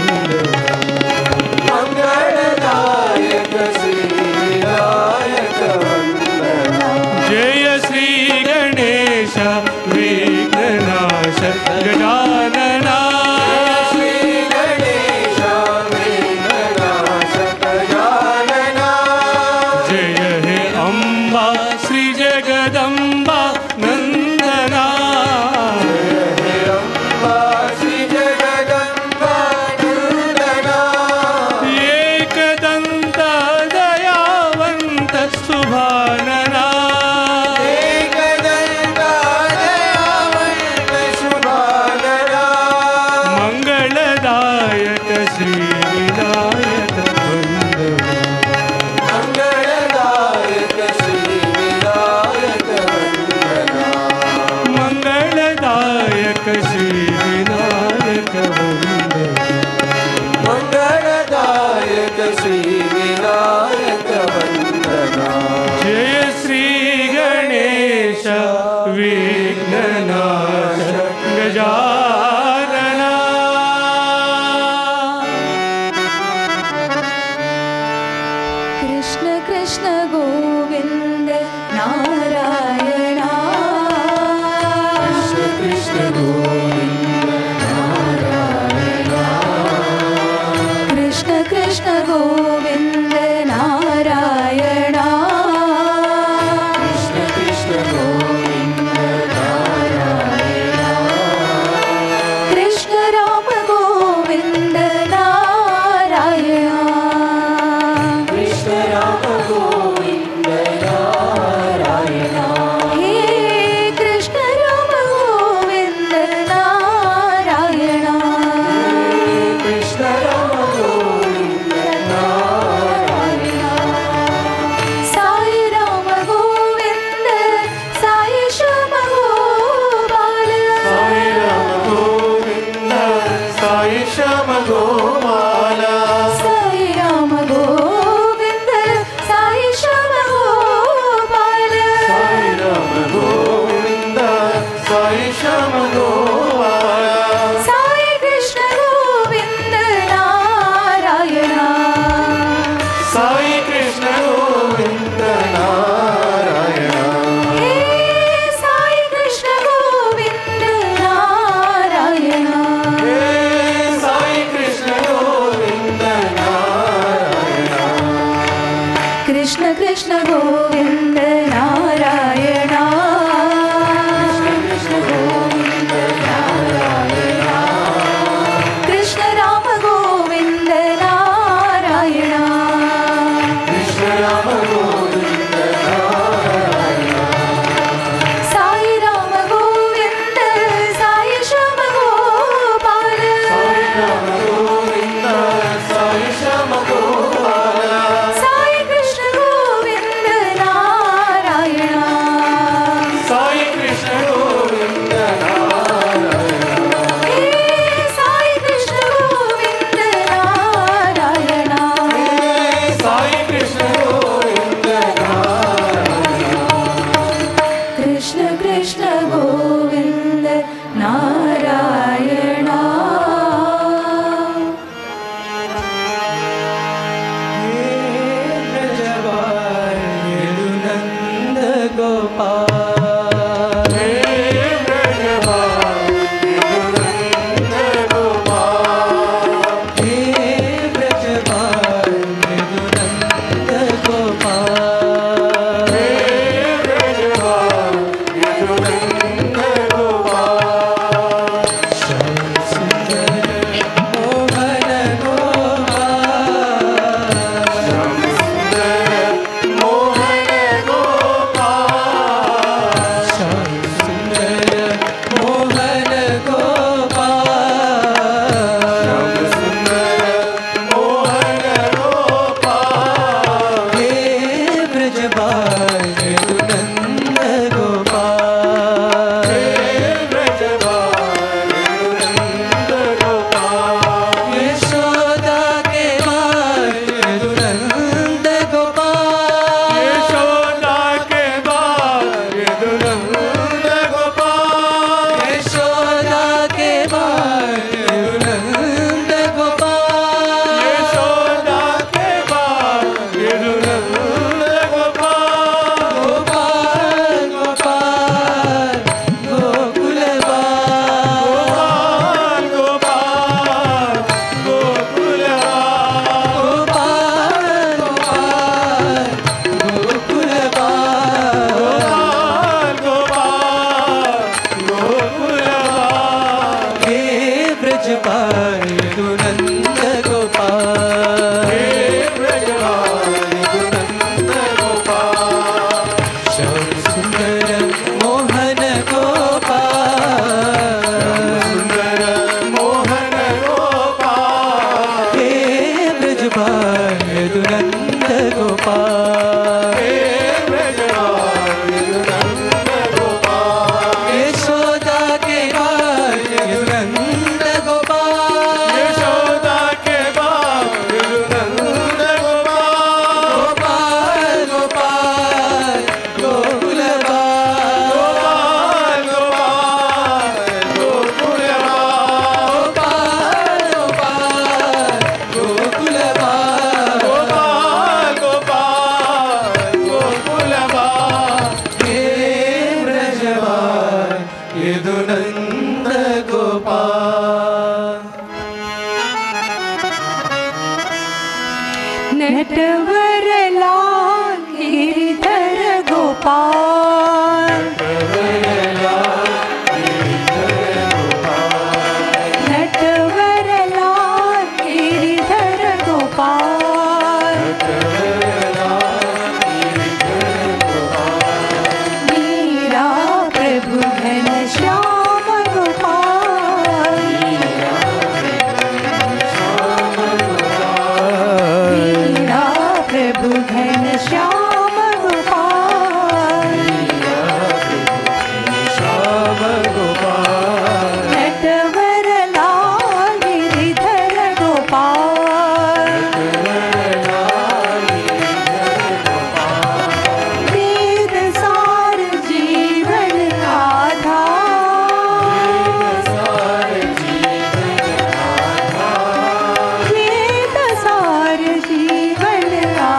मङ्गलदायक श्रीविनायक वन्दना जय श्री गणेश विघ्ननाश गजानना श्री गणेश विघ्ननाश गजानना जय हे अम्बा श्री जगदम्बा नन्दना श्री जगदम्बा नन्दना एकदन्ता दयावन्त सुभानना एकदन्ता दयावन्त शुभानना मङ्गलदायक श्रीविनायक वन्दना मङ्गलदायक श्रीविनायक वन्दना मङ्गलदायक श्रीविनायक वन्दना मङ्गलदायक श्रीविनायक वन्दना जय श्री गणेश विघ्ननाश गजानना कृष्ण कृष्ण गोविन्द नारायणा कृष्ण कृष्ण गोविन्द नारायणा कृष्ण कृष्ण गोविन्द नारायणा कृष्ण कृष्ण गोविन्द नारायणा कृष्ण राम गोविन्द नारायणा कृष्ण राम गोविन्द नारायणा हे कृष्ण राम गोविन्द नारायणा कृष्ण राम गोविन्द नारायणा साई राम गोविन्द साई श्याम गोपाल साई राम गोविन्द साई श्याम गोपाला साई राम गोविन्द साई श्याम गोपाल साई राम गोविन्द साई श्याम गोपाला साई कृष्ण गोविन्द नारायणा साई कृष्ण गोविन्द नारायणा हे साई कृष्ण गोविन्द नारायणा हे साई कृष्ण गोविन्द नारायणा कृष्ण कृष्ण गोविन्द नारायणा कृष्ण गोविन्द नारायणा कृष्ण राम गोविन्द नारायणा कृष्ण राम गोविन्द नारायणा साई राम गोविन्द साई श्याम गोपाल साई राम गोविन्द साई श्याम गोपाला साई कृष्ण गोविन्द नारायणा साई कृष्ण गोविन्द नारायणा हे साई कृष्ण गोविन्द नारायणा साई कृष्ण गोविन्द नारायणा कृष्ण कृष्ण गोविन्द नारायणा नन्द गोपाल हे ब्रजवाल नन्द गोपाल हे ब्रजवाल नन्द गोपाल हे ब्रजवाल नन्द गोपाल श्याम सुंदर मोहन गोपाल श्याम सुंदर मोहन गोपाल श्याम सुंदर मोहन गोपाल श्याम सुंदर मोहन गोपाल गोपाल यशोदा के बाल नंद गोपाल यशोदा के बाल नंद गोपाल गोपाल गोकुल गोपाल गोपाल गोकुल गोपाल गोपाल गोकुल गोपाल गोपाल गोकुल हे ब्रजवान यदुनंद गोपाल नटवरलाल गिरिधर गोपाल नटवरलाल गिरिधर गोपाल मीरा प्रभु घन श्याम गोपाल मीरा प्रभु घन श्याम गोपाल श्याम गोपाल नटवर लाल गिरिधर गोपाल वेद सार जीवन आधार वेद सार जीवन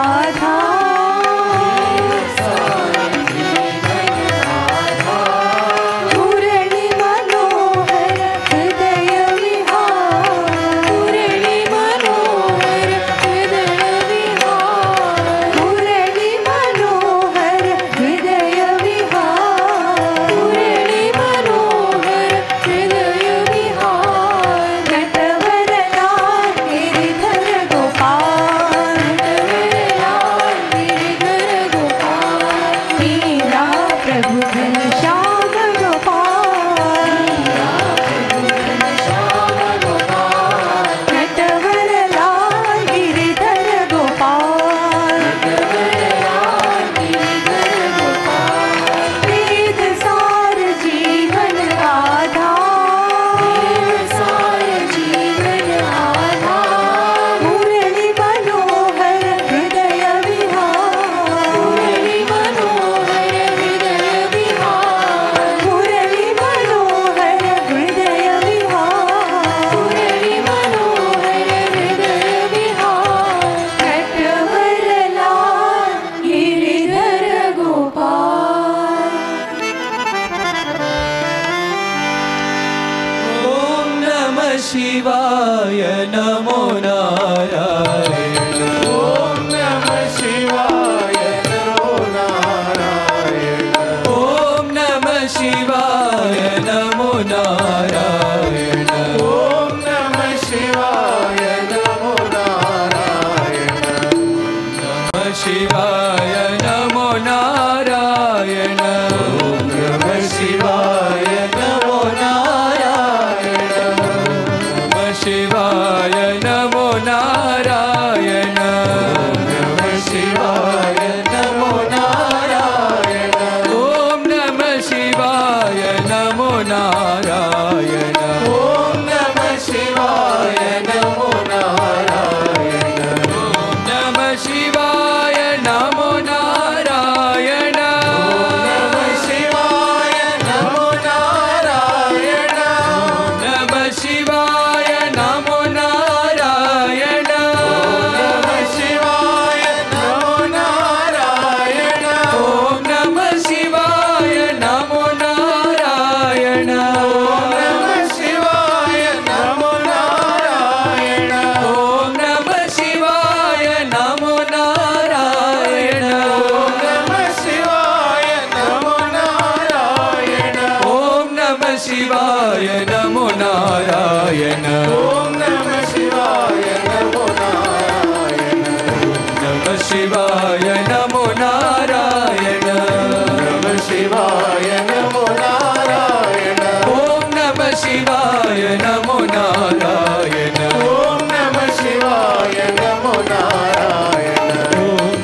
आधार मुरली मनोहर हृदय विहार मुरली मनोहर हृदय विहार मुरली मनोहर हृदय विहार मुरली मनोहर हृदय विहार नटवर लाल गिरिधर गोपाल नटवर लाल गिरिधर गोपाल मीरा प्रभु घन श्याम गोपाल नटवर लाल गिरिधर गोपाल वेद सार जीवन आधार सार जीवन आधार मुरली मनोहर हृदय विहार मुरली मनोहर हृदय विहार मुरली मनोहर हृदय विहार मुरली मनोहर हृदय विहार नटवर लाल गिरिधर गोपाल ॐ नमः शिवाय नमो नारायण ॐ नमः शिवाय नमो नारायण ॐ नमः शिवाय नमो नारायण ॐ नमः शिवाय नमो नारायण नमः शिवाय नमो नारायण ॐ नमः शिवाय नमो नारायण नमः शिवाय नमो नारायण नमः शिवाय नमो नारायण ॐ नमः शिवाय नमो नारायण ॐ नमः शिवाय नमो नारायण ॐ नमः शिवाय नमो नारायण नमः शिवाय नमो नारायण नमः शिवाय नमो नारायण नमः शिवाय नमो नारायण ॐ नमः शिवाय नमो नारायण ॐ नमः शिवाय नमो नारायण ॐ नमः शिवाय नमो नारायण ॐ नमः शिवाय नमो नारायण ॐ नमः शिवाय नमो नारायण ॐ नमः शिवाय नमो नारायण नमः शिवाय नमो नारायण नमः शिवाय नमो नारायण ॐ नमः शिवाय नमो नारायण ॐ नमः शिवाय नमो नारायण ॐ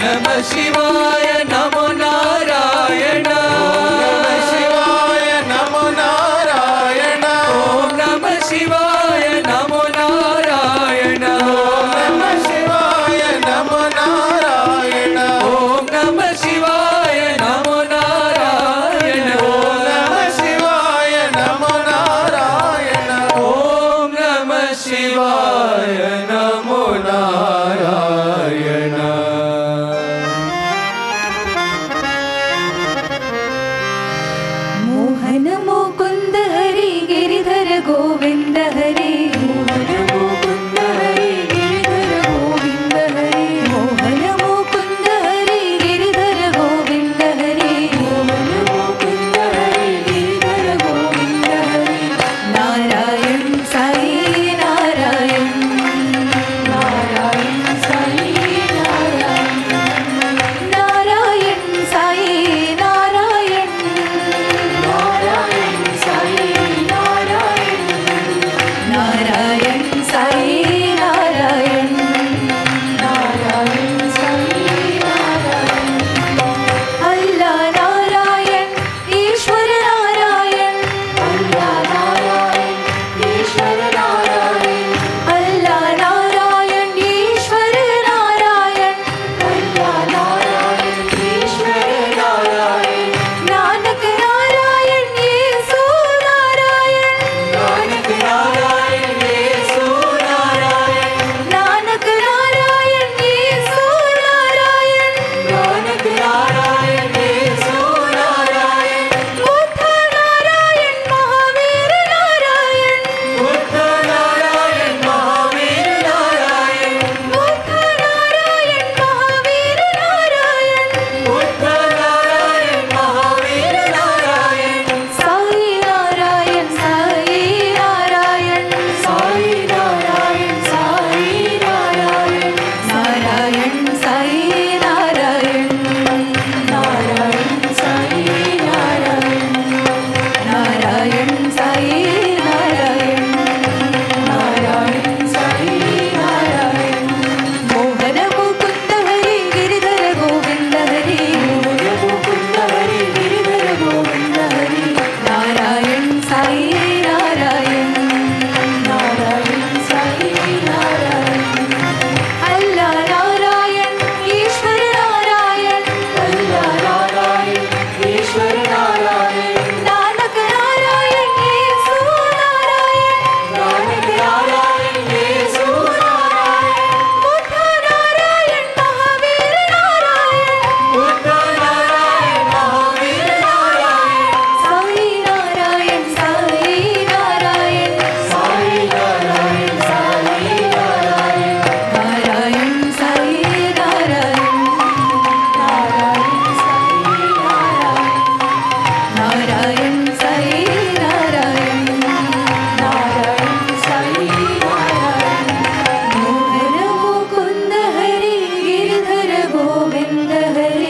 शिवाय नमो नारायण शिवाय नमो नारायण ॐ नमः शिवाय नमो नारायण नमः शिवाय नमो नारायण ॐ नमः शिवाय नमो नारायण नमः शिवाय नमो नारायण ॐ नमः शिवाय नमो नारायण मोहन मुकुन्द हरि गिरिधर गोविन्द हरि मोहन मुकुन्द हरि गिरिधर गोविन्द हरि मोहन मुकुन्द हरि गिरिधर गोविन्द हरि मोहन मुकुन्द हरि गिरिधर गोविन्द हरि नारायण साई नारायण नारायण साई नारायण नारायण साई नारायण नारायण साई नारायण नारायण साई नारायण नारायण साई नारायण अल्लाह नारायण ईश्वर नारायण अल्लाह नारायण ईश्वर नारायण अल्लाह नारायण ईश्वर नारायण अल्लाह नारायण ईश्वर नारायण नानक नारायण येसु नारायण नानक नारायण येसु नारायण नानक नारायण येसु नारायण नानक नारायण येसु नारायण बुद्ध नारायण महावीर नारायण बुद्ध नारायण महावीर नारायण बुद्ध नारायण महावीर नारायण बुद्ध नारायण महावीर नारायण साई नारायण साई नारायण साई नारायण साई नारायण नारायण साई नारायण नारायण साई नारायण नारायण साई नारायण नारायण साई नारायण मोहन मुकुन्द हरि गिरिधर गोविन्द हरि मोहन मुकुन्द हरि गिरिधर गोविन्द हरि नारायण साई नारायण नारायण साई नारायण अल्लाह नारायण ईश्वर नारायण अल्लाह नारायण ईश्वर नारायण नानक नारायण येसु नारायण नानक नारायण येसु नारायण बुद्ध नारायण महावीर नारायण बुद्ध नारायण महावीर नारायण साई नारायण साई नारायण साई नारायण साई नारायण नारायण साई नारायण नारायण साई नारायण नारायण साई नारायण नारायण साई नारायण मोहन मुकुन्द हरि गिरिधर गोविन्द हरि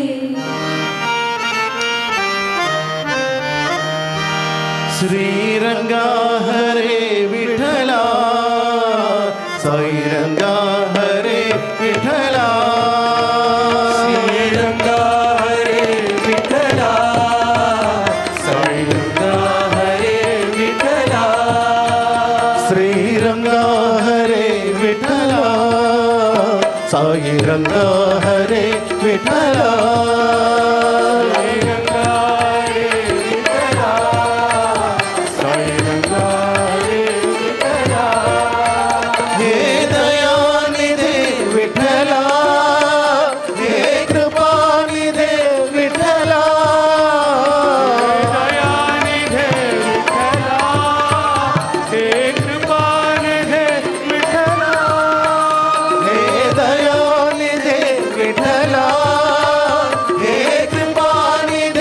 श्रीरंगा हरे विठला साईरंगा हरे विठला श्रीरंगा हरे विठला साईरंगा हरे विठला श्रीरंगा हरे विठला साईरंगा हरे विठला हे दयानिधे विठला हे कृपानिधे विठला दयानिधे विठला हे कृपानिधे विठला हे दयानिधे विठला हे कृपानिधे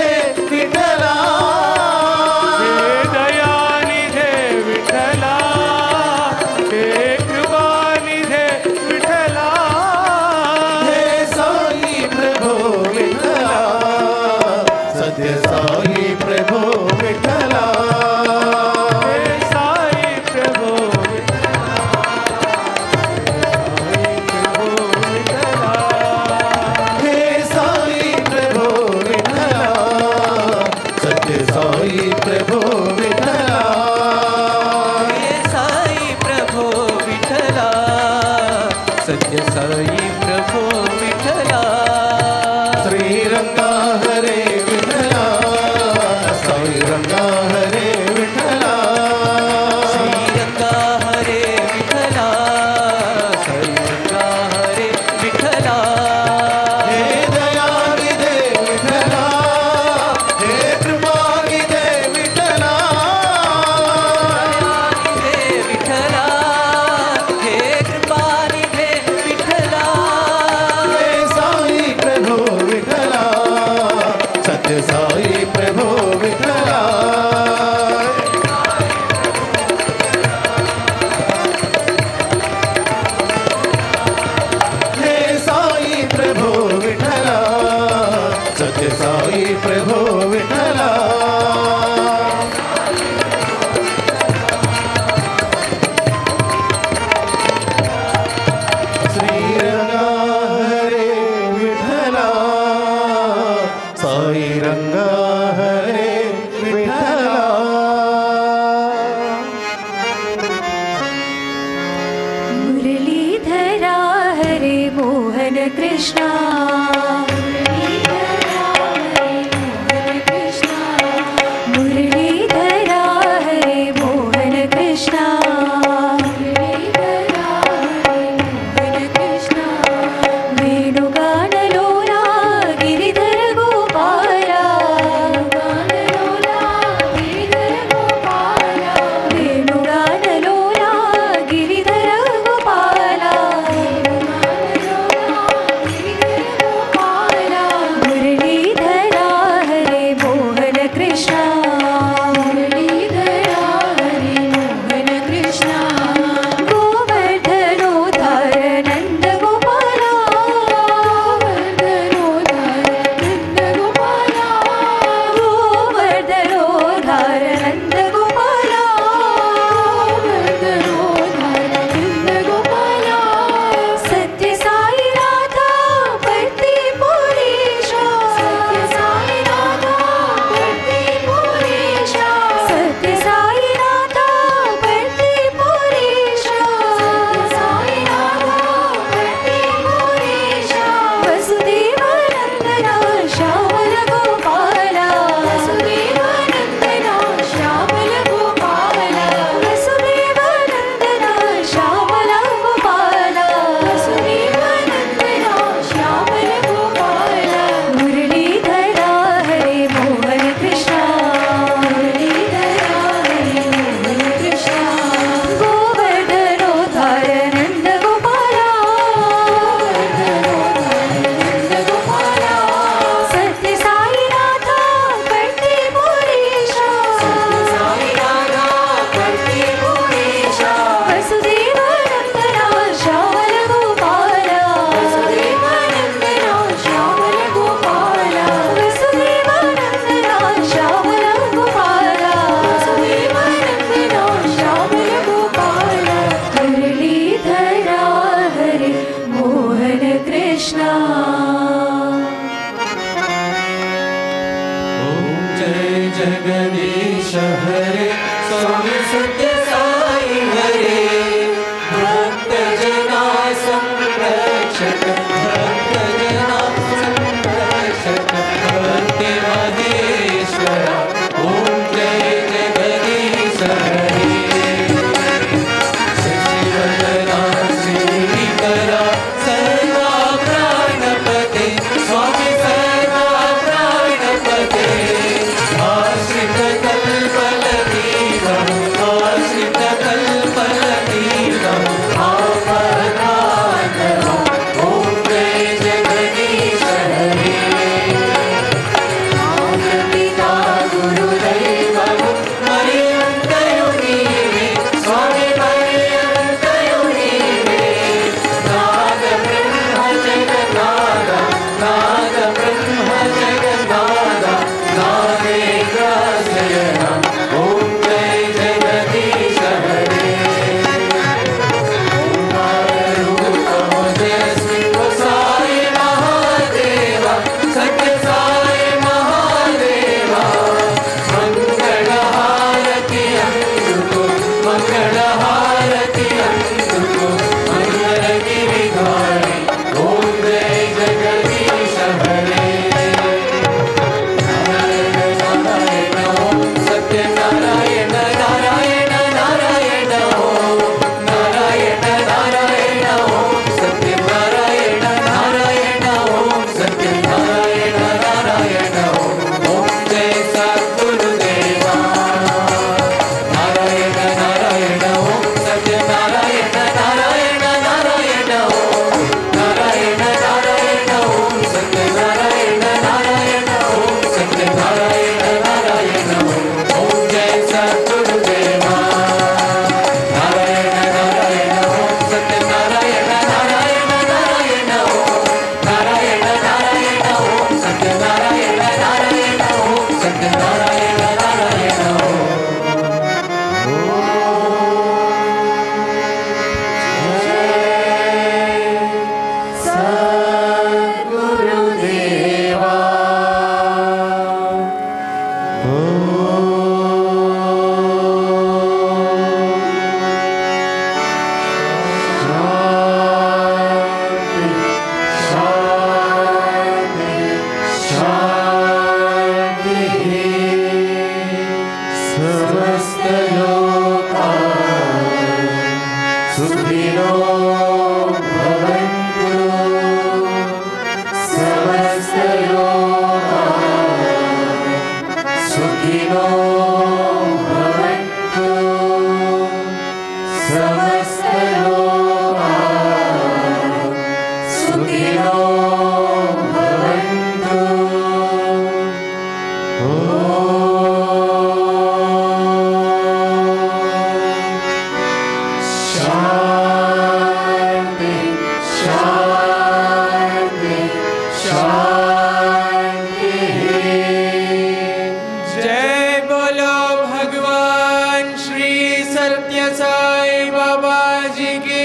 जय बोलो भगवान श्री सत्य साई बाबा जी की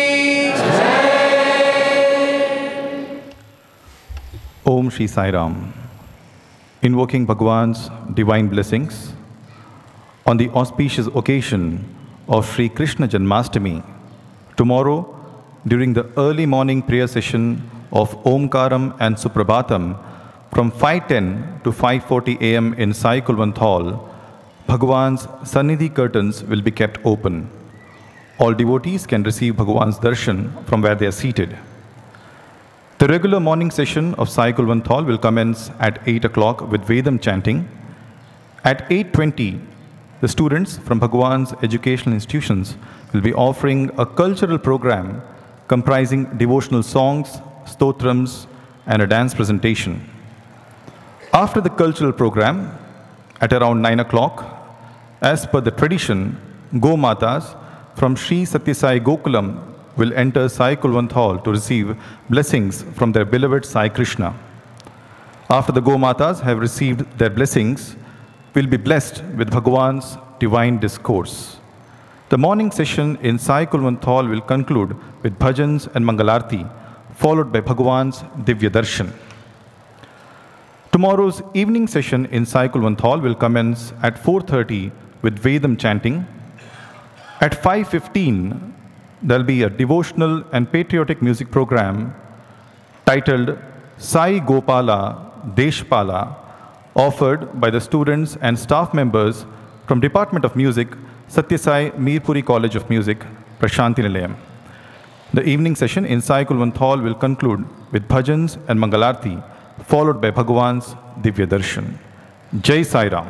Om Shri Sai Ram. Invoking Bhagwan's divine blessings on the auspicious occasion of Sri Krishna Janmashtami, tomorrow during the early morning prayer session of Omkaram and Suprabhatam from 5.10 to 5.40 am in Sai Kulwant Hall, Bhagwan's Sannidhi curtains will be kept open. All devotees can receive Bhagwan's darshan from where they are seated. The regular morning session of Sai Kulwant Hall will commence at 8 o'clock with Vedam chanting. At 8.20, the students from Bhagwan's educational institutions will be offering a cultural program comprising devotional songs, stotrams, and a dance presentation. After the cultural program, at around 9 o'clock, as per the tradition, Go Matas from Sri Satyasai Gokulam will enter Sai Kulwant Hall to receive blessings from their beloved Sai Krishna. After the Go Matas have received their blessings, will be blessed with Bhagwan's divine discourse. The morning session in Sai Kulwant Hall will conclude with bhajans and mangalarti, followed by Bhagwan's Divya Darshan. Tomorrow's evening session in Sai Kulwant Hall will commence at 4.30 with Vedam chanting. At 5.15, there'll be a devotional and patriotic music program titled Sai Gopala Deshpala, offered by the students and staff members from Department of Music, Satyasai Mirpuri College of Music, Prashanti Nilayam. The evening session in Sai Kulwant Hall will conclude with bhajans and mangalarti, followed by Bhagwan's Divya Darshan. Jai Sai Ram.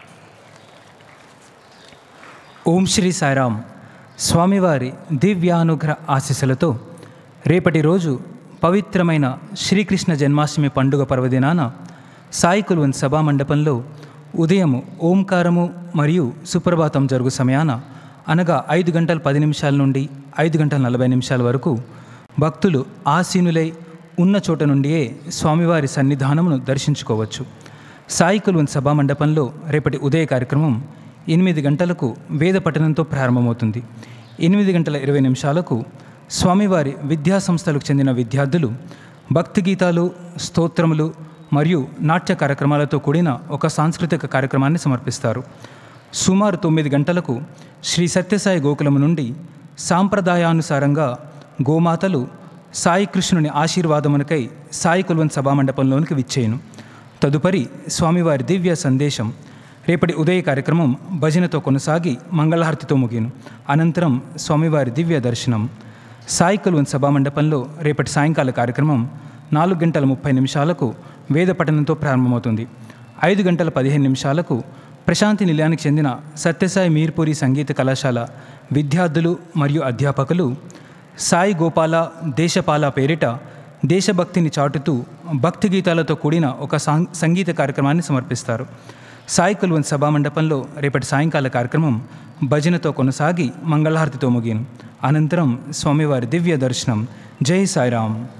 ఓం శ్రీ సాయిరామ్ స్వామివారి దివ్యానుగ్రహ ఆశీస్సులతో రేపటి రోజు పవిత్రమైన శ్రీకృష్ణ జన్మాష్టమి పండుగ పర్వదినాన సాయి కుల్వన్ సభా మండపంలో ఉదయం ఓంకారము మరియు సుప్రభాతం జరుగు సమయాన అనగా ఐదు గంటల పది నిమిషాల నుండి ఐదు గంటల నలభై నిమిషాల వరకు భక్తులు ఆసీనులై ఉన్న చోట నుండియే స్వామివారి సన్నిధానమును దర్శించుకోవచ్చు సాయి కుల్వన్ సభా మండపంలో రేపటి ఉదయ కార్యక్రమం ఎనిమిది గంటలకు వేద పఠనంతో ప్రారంభమవుతుంది ఎనిమిది గంటల ఇరవై నిమిషాలకు స్వామివారి విద్యా సంస్థలకు చెందిన విద్యార్థులు భక్తి గీతాలు స్తోత్రములు మరియు నాట్య కార్యక్రమాలతో కూడిన ఒక సాంస్కృతిక కార్యక్రమాన్ని సమర్పిస్తారు సుమారు తొమ్మిది గంటలకు శ్రీ సత్యసాయి గోకులం నుండి సాంప్రదాయానుసారంగా గోమాతలు సాయి కృష్ణుని ఆశీర్వాదమునకై సాయి కుల్వన్ సభామండపంలోనికి విచ్చేయను తదుపరి స్వామివారి దివ్య సందేశం రేపటి ఉదయ కార్యక్రమం భజనతో కొనసాగి మంగళహారతితో ముగిను అనంతరం స్వామివారి దివ్య దర్శనం సాయి కుల్వన్ సభామండపంలో రేపటి సాయంకాల కార్యక్రమం నాలుగు గంటల ముప్పై నిమిషాలకు వేద పఠనంతో ప్రారంభమవుతుంది ఐదు గంటల పదిహేను నిమిషాలకు ప్రశాంతి నిలయానికి చెందిన సత్యసాయి మీర్పూరి సంగీత కళాశాల విద్యార్థులు మరియు అధ్యాపకులు సాయి గోపాల దేశపాల పేరిట దేశభక్తిని చాటుతూ భక్తి గీతాలతో కూడిన ఒక సాం సంగీత కార్యక్రమాన్ని సమర్పిస్తారు సాయి కుల్వన్ సభామండపంలో రేపటి సాయంకాల కార్యక్రమం భజనతో కొనసాగి మంగళహారతితో ముగిను అనంతరం స్వామివారి దివ్య దర్శనం జై సాయిరామ్